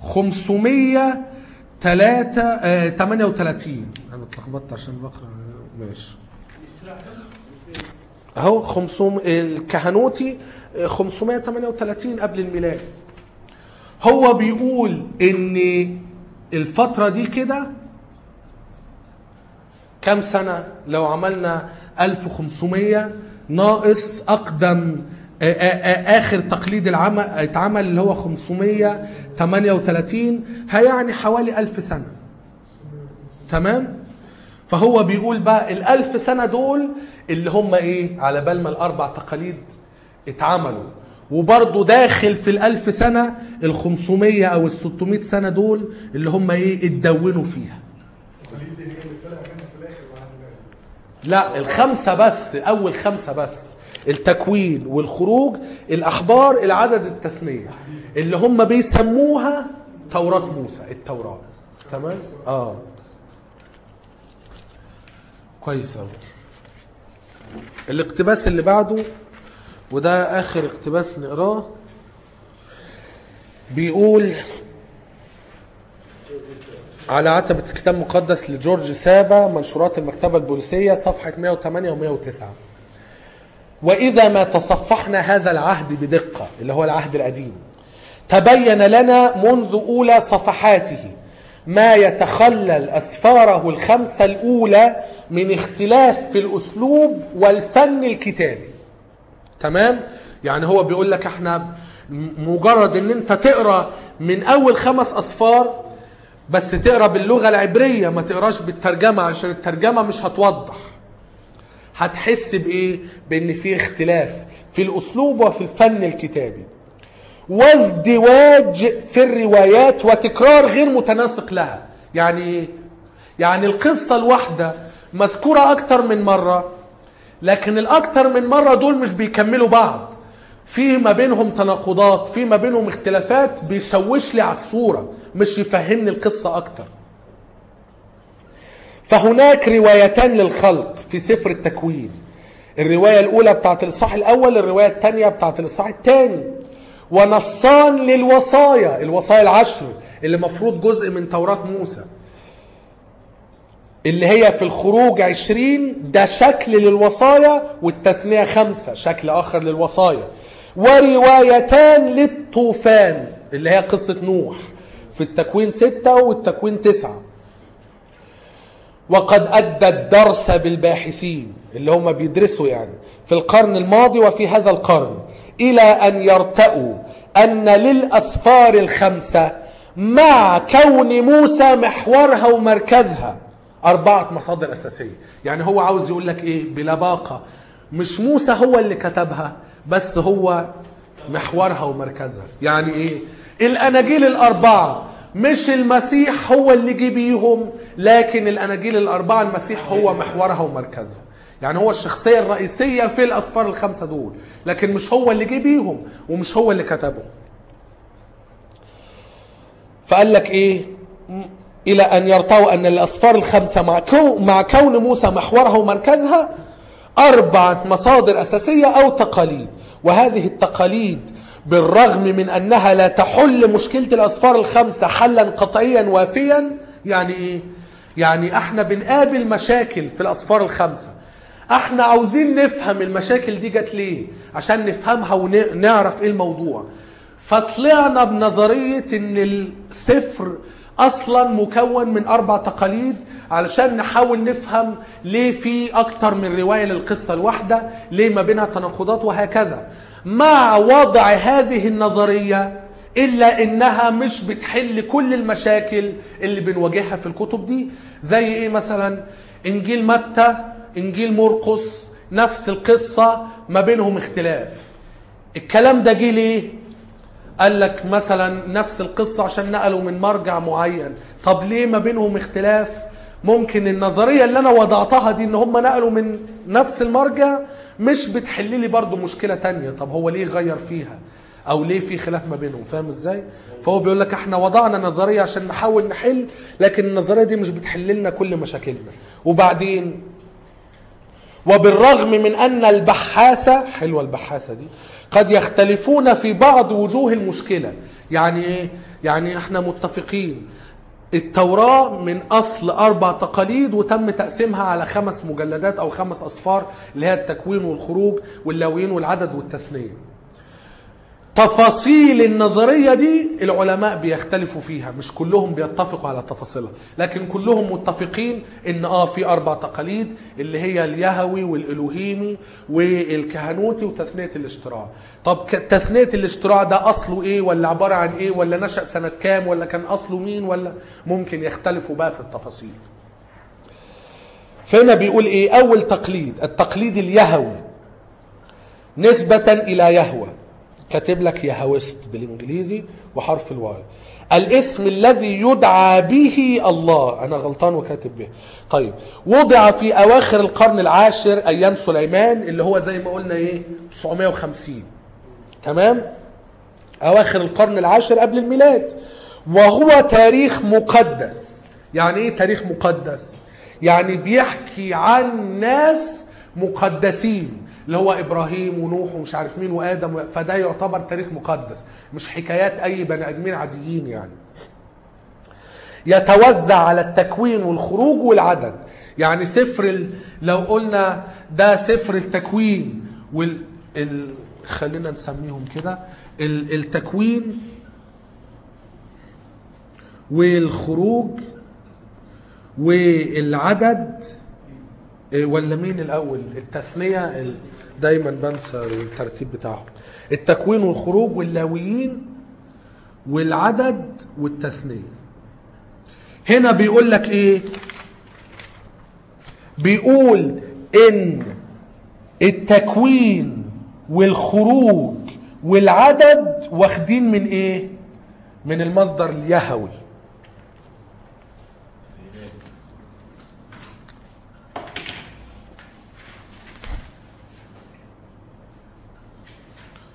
538 أنا اتلخبطت عشان بقرأ ماشي أهو 500 الكهنوتي 538 قبل الميلاد هو بيقول ان الفترة دي كده كم سنة لو عملنا 1500 ناقص أقدم آ- آ- آ- آخر تقليد العمل اتعمل اللي هو 538 هيعني حوالي 1000 سنة تمام فهو بيقول بقى الألف سنة دول اللي هم إيه على بال ما الأربع تقاليد اتعملوا وبرضه داخل في الألف سنة الخمسمية أو الستمائة سنة دول اللي هم إيه اتدونوا فيها لا الخمسة بس أول خمسة بس التكوين والخروج الأحبار العدد التثنية اللي هم بيسموها توراة موسى التوراة تمام؟ آه كويس أوي الاقتباس اللي بعده وده آخر اقتباس نقراه بيقول على عتبة الكتاب المقدس لجورج سابا منشورات المكتبة البوليسية صفحة 108 و 109 وإذا ما تصفحنا هذا العهد بدقة اللي هو العهد القديم تبين لنا منذ أولى صفحاته ما يتخلل أسفاره الخمسة الأولى من اختلاف في الأسلوب والفن الكتابي تمام يعني هو بيقول لك احنا م- مجرد ان انت تقرا من اول خمس اصفار بس تقرا باللغه العبريه ما تقراش بالترجمه عشان الترجمه مش هتوضح هتحس بايه بان في اختلاف في الاسلوب وفي الفن الكتابي وازدواج في الروايات وتكرار غير متناسق لها يعني ايه يعني القصه الواحده مذكوره اكتر من مره لكن الاكتر من مره دول مش بيكملوا بعض في ما بينهم تناقضات في ما بينهم اختلافات بيشوش لي على الصوره مش يفهمني القصه اكتر فهناك روايتان للخلق في سفر التكوين الروايه الاولى بتاعت الاصحاح الاول الروايه الثانيه بتاعت الاصحاح الثاني ونصان للوصايا الوصايا العشر اللي مفروض جزء من توراة موسى اللي هي في الخروج عشرين ده شكل للوصايا والتثنية خمسة شكل آخر للوصايا وروايتان للطوفان اللي هي قصة نوح في التكوين ستة والتكوين تسعة وقد أدى الدرس بالباحثين اللي هم بيدرسوا يعني في القرن الماضي وفي هذا القرن إلى أن يرتأوا أن للأسفار الخمسة مع كون موسى محورها ومركزها أربعة مصادر أساسية يعني هو عاوز يقول لك إيه بلباقة مش موسى هو اللي كتبها بس هو محورها ومركزها يعني إيه الأناجيل الأربعة مش المسيح هو اللي جه بيهم لكن الأناجيل الأربعة المسيح هو محورها ومركزها يعني هو الشخصية الرئيسية في الأسفار الخمسة دول لكن مش هو اللي جه بيهم ومش هو اللي كتبهم فقال لك ايه م- الى ان يرتووا ان الاسفار الخمسه مع كون مع كون موسى محورها ومركزها اربعه مصادر اساسيه او تقاليد وهذه التقاليد بالرغم من انها لا تحل مشكله الاسفار الخمسه حلا قطعيا وافيا يعني ايه يعني احنا بنقابل مشاكل في الاسفار الخمسه احنا عاوزين نفهم المشاكل دي جت ليه عشان نفهمها ونعرف ايه الموضوع فطلعنا بنظرية ان السفر اصلا مكون من اربع تقاليد علشان نحاول نفهم ليه في اكتر من رواية للقصة الواحدة ليه ما بينها تناقضات وهكذا مع وضع هذه النظرية الا انها مش بتحل كل المشاكل اللي بنواجهها في الكتب دي زي ايه مثلا انجيل متى انجيل مرقس نفس القصة ما بينهم اختلاف الكلام ده جه ليه قال لك مثلا نفس القصة عشان نقلوا من مرجع معين طب ليه ما بينهم اختلاف ممكن النظرية اللي انا وضعتها دي ان هم نقلوا من نفس المرجع مش بتحل لي برضو مشكلة تانية طب هو ليه غير فيها او ليه في خلاف ما بينهم فاهم ازاي فهو بيقول لك احنا وضعنا نظرية عشان نحاول نحل لكن النظرية دي مش بتحل لنا كل مشاكلنا وبعدين وبالرغم من أن البحاثة حلوة البحاثة دي قد يختلفون في بعض وجوه المشكلة يعني إيه؟ يعني احنا متفقين التوراة من أصل أربع تقاليد وتم تقسيمها على خمس مجلدات أو خمس أصفار اللي هي التكوين والخروج واللاويين والعدد والتثنية تفاصيل النظرية دي العلماء بيختلفوا فيها مش كلهم بيتفقوا على تفاصيلها لكن كلهم متفقين ان اه في اربع تقاليد اللي هي اليهوي والالوهيمي والكهنوتي وتثنية الاشتراع طب ك- تثنية الاشتراع ده اصله ايه ولا عبارة عن ايه ولا نشأ سنة كام ولا كان اصله مين ولا ممكن يختلفوا بقى في التفاصيل فهنا بيقول ايه اول تقليد التقليد اليهوي نسبة الى يهوه كاتب لك يهوست بالانجليزي وحرف الواي الاسم الذي يدعى به الله انا غلطان وكاتب به طيب وضع في اواخر القرن العاشر ايام سليمان اللي هو زي ما قلنا ايه 950 تمام اواخر القرن العاشر قبل الميلاد وهو تاريخ مقدس يعني ايه تاريخ مقدس يعني بيحكي عن ناس مقدسين اللي هو ابراهيم ونوح ومش عارف مين وادم و- فده يعتبر تاريخ مقدس مش حكايات اي بني ادمين عاديين يعني يتوزع على التكوين والخروج والعدد يعني سفر ال... لو قلنا ده سفر التكوين وال ال... خلينا نسميهم كده ال... التكوين والخروج والعدد إيه، ولا مين الاول التثنيه ال... دايما بنسى الترتيب بتاعهم التكوين والخروج واللاويين والعدد والتثنيه هنا بيقول لك ايه بيقول ان التكوين والخروج والعدد واخدين من ايه من المصدر اليهوي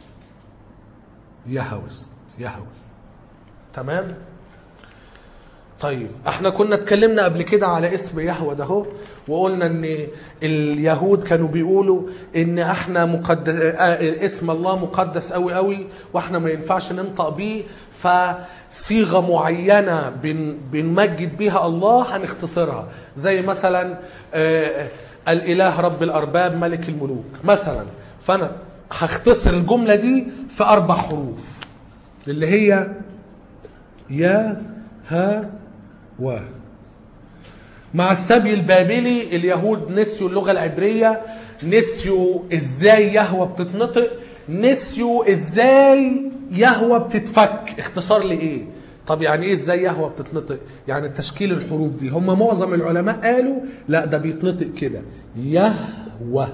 يهوست يهوي تمام طيب احنا كنا اتكلمنا قبل كده على اسم يهوه ده هو وقلنا ان اليهود كانوا بيقولوا ان احنا مقدس اه اسم الله مقدس قوي قوي واحنا ما ينفعش ننطق بيه فصيغه معينه بن بنمجد بيها الله هنختصرها زي مثلا اه الاله رب الارباب ملك الملوك مثلا فانا هختصر الجمله دي في اربع حروف اللي هي يا ها و مع السبي البابلي اليهود نسيوا اللغة العبرية نسيوا ازاي يهوى بتتنطق نسيوا ازاي يهوى بتتفك اختصار لايه طب يعني ايه ازاي يهوى بتتنطق يعني تشكيل الحروف دي هم معظم العلماء قالوا لا ده بيتنطق كده يهوى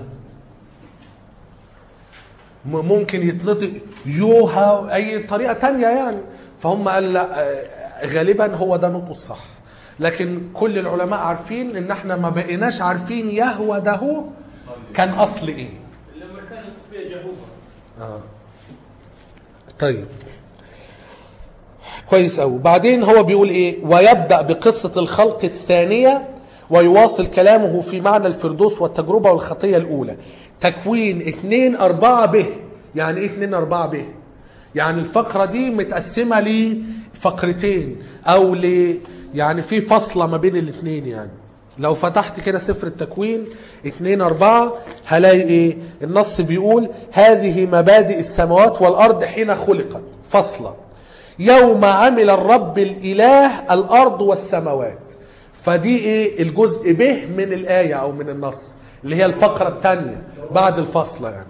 م- ممكن يتنطق يوها اي طريقه تانية يعني فهم قال لا آه، غالبا هو ده نطقه الصح لكن كل العلماء عارفين ان احنا ما بقيناش عارفين يهوى ده هو كان اصل ايه لما كانت فيها جهوبه آه. طيب كويس قوي بعدين هو بيقول ايه ويبدا بقصه الخلق الثانيه ويواصل كلامه في معنى الفردوس والتجربه والخطيه الاولى تكوين 2 4 ب يعني ايه 2 4 ب يعني الفقره دي متقسمه لفقرتين او ل يعني في فاصله ما بين الاثنين يعني لو فتحت كده سفر التكوين 2 4 هلاقي ايه النص بيقول هذه مبادئ السماوات والارض حين خلقت فصله يوم عمل الرب الاله الارض والسماوات فدي ايه الجزء به من الايه او من النص اللي هي الفقره الثانيه بعد الفصله يعني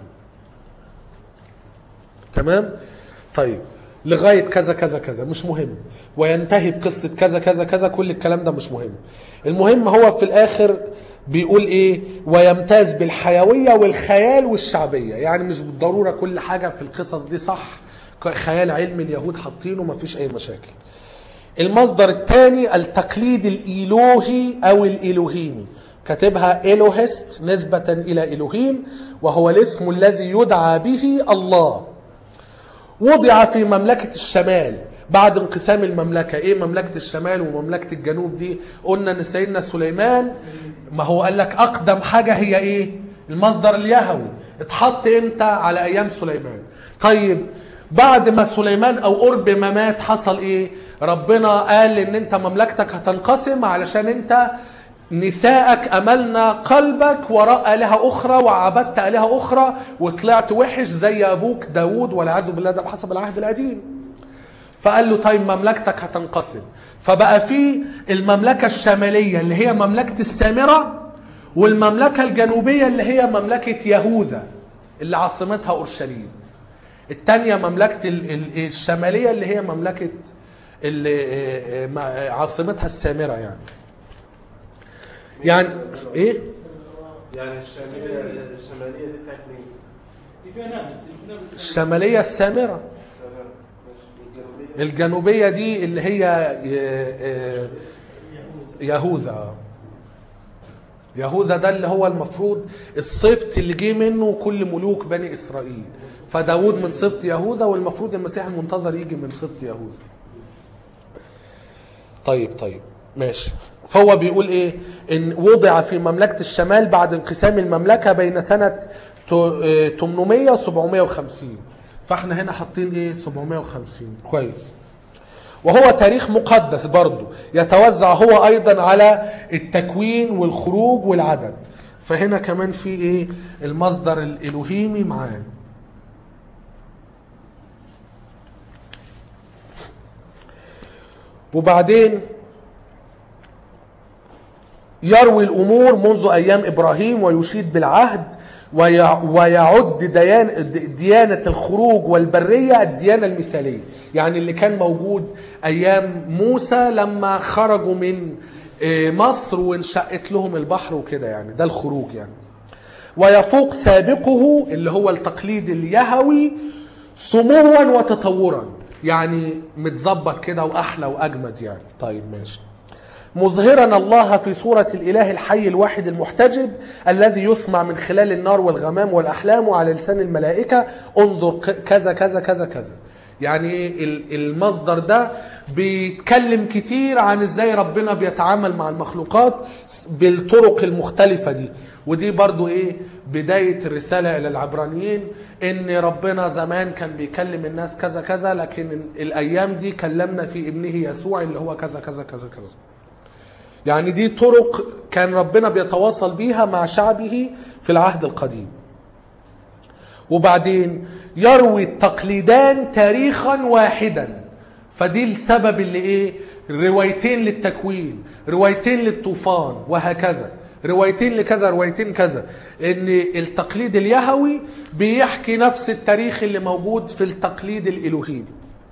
تمام طيب لغايه كذا كذا كذا مش مهم وينتهي بقصه كذا كذا كذا كل الكلام ده مش مهم المهم هو في الاخر بيقول ايه ويمتاز بالحيويه والخيال والشعبيه يعني مش بالضروره كل حاجه في القصص دي صح خيال علمي اليهود حاطينه مفيش اي مشاكل المصدر الثاني التقليد الإلهي أو الإلهيمي كاتبها إلوهست نسبة إلى إلهيم وهو الاسم الذي يدعى به الله وضع في مملكة الشمال بعد انقسام المملكة ايه مملكة الشمال ومملكة الجنوب دي قلنا ان سيدنا سليمان ما هو قال لك اقدم حاجة هي ايه المصدر اليهوي اتحط امتى على ايام سليمان طيب بعد ما سليمان او قرب ما مات حصل ايه ربنا قال ان انت مملكتك هتنقسم علشان انت نساءك املنا قلبك وراء الهه اخرى وعبدت الهه اخرى وطلعت وحش زي ابوك داوود والعياذ بالله ده بحسب العهد القديم فقال له طيب مملكتك هتنقسم فبقى في المملكه الشماليه اللي هي مملكه السامره والمملكه الجنوبيه اللي هي مملكه يهوذا اللي عاصمتها اورشليم الثانيه مملكه ال- ال- الشماليه اللي هي مملكه اللي مع- عاصمتها السامره يعني يعني ايه يعني الشماليه الشماليه دي بتاعت مين؟ في فيها نابلس نابلس الشماليه السامره تمام ماشي والجنوبيه الجنوبيه دي اللي هي آه، آه، يهوذا آه. يهوذا ده اللي هو المفروض السبط اللي جه منه كل ملوك بني اسرائيل فداود من سبط يهوذا والمفروض المسيح المنتظر يجي من سبط يهوذا طيب طيب ماشي فهو بيقول ايه ان وضع في مملكه الشمال بعد انقسام المملكه بين سنه تو- آه، 800 و 750 فاحنا هنا حاطين ايه 750 كويس وهو تاريخ مقدس برضه يتوزع هو ايضا على التكوين والخروج والعدد فهنا كمان في ايه المصدر الالوهيمي معاه وبعدين يروي الامور منذ ايام ابراهيم ويشيد بالعهد ويع- ويعد ديان ديانه الخروج والبريه الديانه المثاليه يعني اللي كان موجود ايام موسى لما خرجوا من آه، مصر وانشقت لهم البحر وكده يعني ده الخروج يعني ويفوق سابقه اللي هو التقليد اليهوي سموا وتطورا يعني متظبط كده واحلى واجمد يعني طيب ماشي مظهرا الله في صورة الإله الحي الواحد المحتجب الذي يسمع من خلال النار والغمام والأحلام وعلى لسان الملائكة انظر ك- كذا كذا كذا كذا يعني ايه ال- المصدر ده بيتكلم كتير عن ازاي ربنا بيتعامل مع المخلوقات بالطرق المختلفة دي ودي برضو ايه بداية الرسالة الى العبرانيين ان ربنا زمان كان بيكلم الناس كذا كذا لكن الايام دي كلمنا في ابنه يسوع اللي هو كذا كذا كذا كذا يعني دي طرق كان ربنا بيتواصل بيها مع شعبه في العهد القديم وبعدين يروي التقليدان تاريخا واحدا فدي السبب اللي ايه روايتين للتكوين روايتين للطوفان وهكذا روايتين لكذا روايتين كذا ان التقليد اليهوي بيحكي نفس التاريخ اللي موجود في التقليد الالوهيمي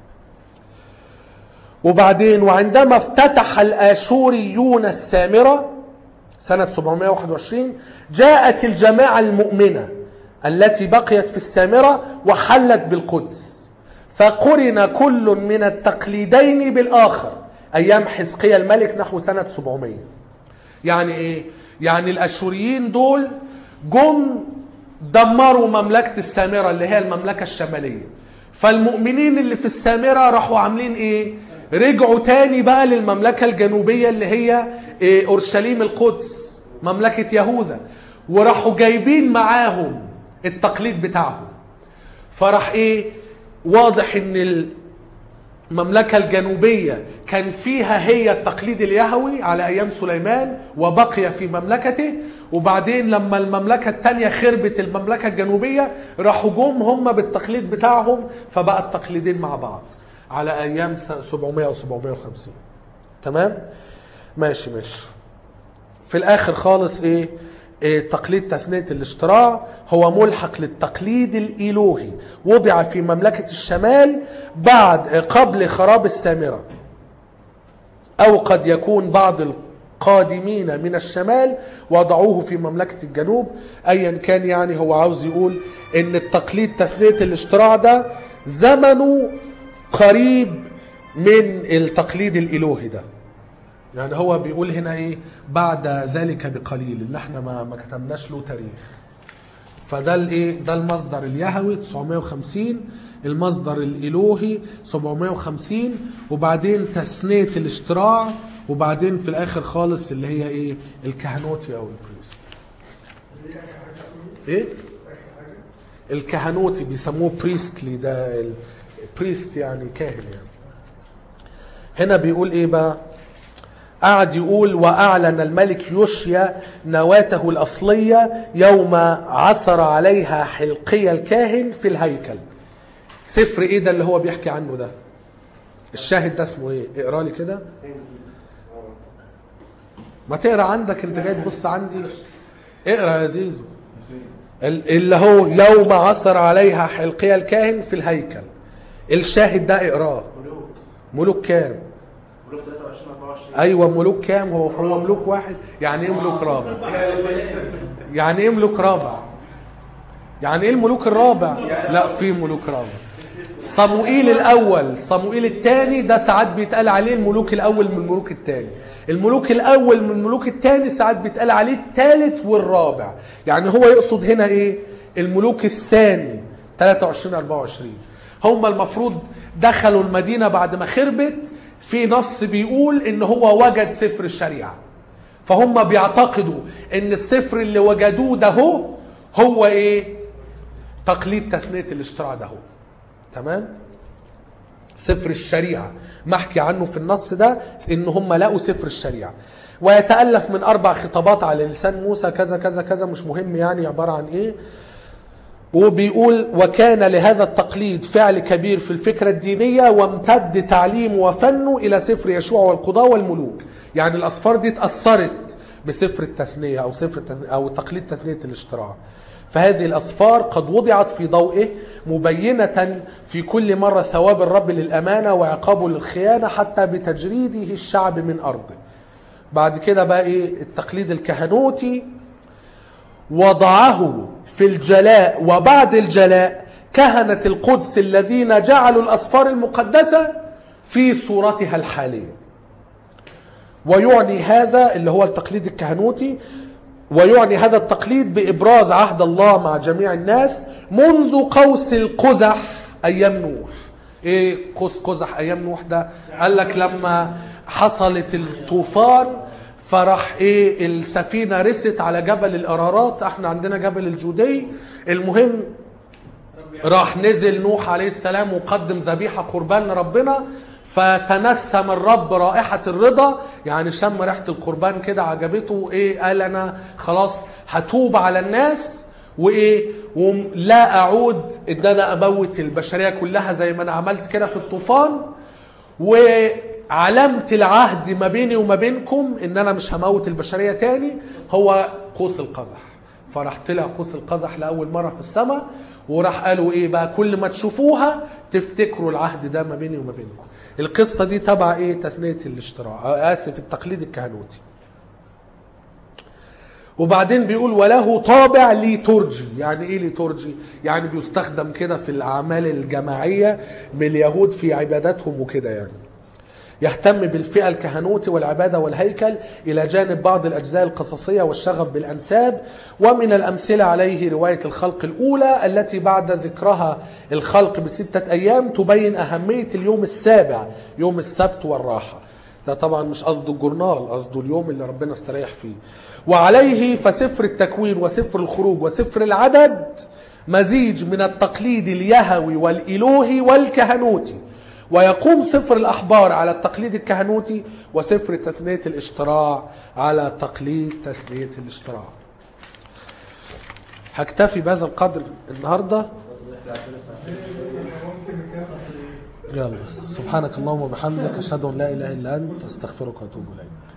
وبعدين وعندما افتتح الاشوريون السامره سنة 721 جاءت الجماعة المؤمنة التي بقيت في السامرة وحلت بالقدس فقرن كل من التقليدين بالآخر أيام حزقيا الملك نحو سنة 700 يعني إيه؟ يعني الأشوريين دول جم دمروا مملكة السامرة اللي هي المملكة الشمالية فالمؤمنين اللي في السامرة راحوا عاملين ايه رجعوا تاني بقى للمملكة الجنوبية اللي هي إيه اورشليم القدس مملكة يهوذا وراحوا جايبين معاهم التقليد بتاعهم فراح ايه واضح ان المملكة الجنوبية كان فيها هي التقليد اليهوي على ايام سليمان وبقي في مملكته وبعدين لما المملكة التانية خربت المملكة الجنوبية راحوا جم هم بالتقليد بتاعهم فبقى التقليدين مع بعض على ايام س- 700 او 750 تمام ماشي ماشي في الاخر خالص ايه, إيه تقليد تثنية الاشتراع هو ملحق للتقليد الالوهي وضع في مملكة الشمال بعد قبل خراب السامرة او قد يكون بعض القادمين من الشمال وضعوه في مملكة الجنوب ايا كان يعني هو عاوز يقول ان التقليد تثنية الاشتراع ده زمنه قريب من التقليد الالوهي ده يعني هو بيقول هنا ايه بعد ذلك بقليل اللي احنا ما ما كتبناش له تاريخ فده الايه ده المصدر اليهوي 950 المصدر الالوهي 750 وبعدين تثنيه الاشتراع وبعدين في الاخر خالص اللي هي ايه الكهنوتي او البريست ايه الكهنوتي بيسموه بريستلي ده بريست يعني كاهن يعني هنا بيقول ايه بقى قعد يقول واعلن الملك يوشيا نواته الاصليه يوم عثر عليها حلقي الكاهن في الهيكل سفر ايه ده اللي هو بيحكي عنه ده الشاهد ده اسمه ايه اقرا لي كده ما تقرا عندك انت جاي تبص عندي اقرا يا زيزو ال- اللي هو يوم عثر عليها حلقي الكاهن في الهيكل الشاهد ده اقراه ملوك كام ملوك 23 24 ايوه ملوك كام هو هو ملوك واحد يعني ايه ملوك رابع يعني ايه ملوك رابع يعني ايه الملوك الرابع لا في ملوك رابع صموئيل الاول صموئيل الثاني ده ساعات بيتقال عليه الملوك الاول من الملوك الثاني الملوك الاول من الملوك الثاني ساعات بيتقال عليه الثالث والرابع يعني هو يقصد هنا ايه الملوك الثاني 23 24 هم المفروض دخلوا المدينه بعد ما خربت في نص بيقول ان هو وجد سفر الشريعه فهم بيعتقدوا ان السفر اللي وجدوه ده هو هو ايه تقليد تثنيه الاشتراع ده هو تمام سفر الشريعه محكي عنه في النص ده ان هم لقوا سفر الشريعه ويتالف من اربع خطابات على لسان موسى كذا كذا كذا مش مهم يعني عباره عن ايه وبيقول وكان لهذا التقليد فعل كبير في الفكرة الدينية وامتد تعليمه وفنه إلى سفر يشوع والقضاء والملوك يعني الأسفار دي اتأثرت بسفر التثنية أو سفر التثنية أو تقليد تثنية الاشتراع فهذه الأسفار قد وضعت في ضوئه مبينة في كل مرة ثواب الرب للأمانة وعقابه للخيانة حتى بتجريده الشعب من أرضه بعد كده بقى إيه التقليد الكهنوتي وضعه في الجلاء وبعد الجلاء كهنة القدس الذين جعلوا الأسفار المقدسة في صورتها الحالية ويعني هذا اللي هو التقليد الكهنوتي ويعني هذا التقليد بإبراز عهد الله مع جميع الناس منذ قوس القزح أيام نوح ايه قوس قزح ايام نوح ده قال لك لما حصلت الطوفان فراح ايه السفينه رست على جبل الارارات احنا عندنا جبل الجودي المهم راح نزل نوح عليه السلام وقدم ذبيحه قربان لربنا فتنسم الرب رائحة الرضا يعني شم ريحة القربان كده عجبته ايه قال انا خلاص هتوب على الناس وايه ولا اعود ان انا اموت البشرية كلها زي ما انا عملت كده في الطوفان وعلامة العهد ما بيني وما بينكم ان انا مش هموت البشرية تاني هو قوس القزح فراح طلع قوس القزح لأول مرة في السماء وراح قالوا ايه بقى كل ما تشوفوها تفتكروا العهد ده ما بيني وما بينكم القصة دي تبع ايه تثنية الاشتراع آه، اسف التقليد الكهنوتي وبعدين بيقول وله طابع ليتورجي يعني ايه ليتورجي يعني بيستخدم كده في الاعمال الجماعيه من اليهود في عباداتهم وكده يعني يهتم بالفئة الكهنوتي والعبادة والهيكل إلى جانب بعض الأجزاء القصصية والشغف بالأنساب ومن الأمثلة عليه رواية الخلق الأولى التي بعد ذكرها الخلق بستة أيام تبين أهمية اليوم السابع يوم السبت والراحة ده طبعا مش قصده الجورنال قصده اليوم اللي ربنا استريح فيه وعليه فسفر التكوين وسفر الخروج وسفر العدد مزيج من التقليد اليهوي والإلوهي والكهنوتي ويقوم سفر الأحبار على التقليد الكهنوتي وسفر تثنية الاشتراع على تقليد تثنية الاشتراع هكتفي بهذا القدر النهارده يلا سبحانك اللهم وبحمدك اشهد ان لا اله الا انت استغفرك واتوب اليك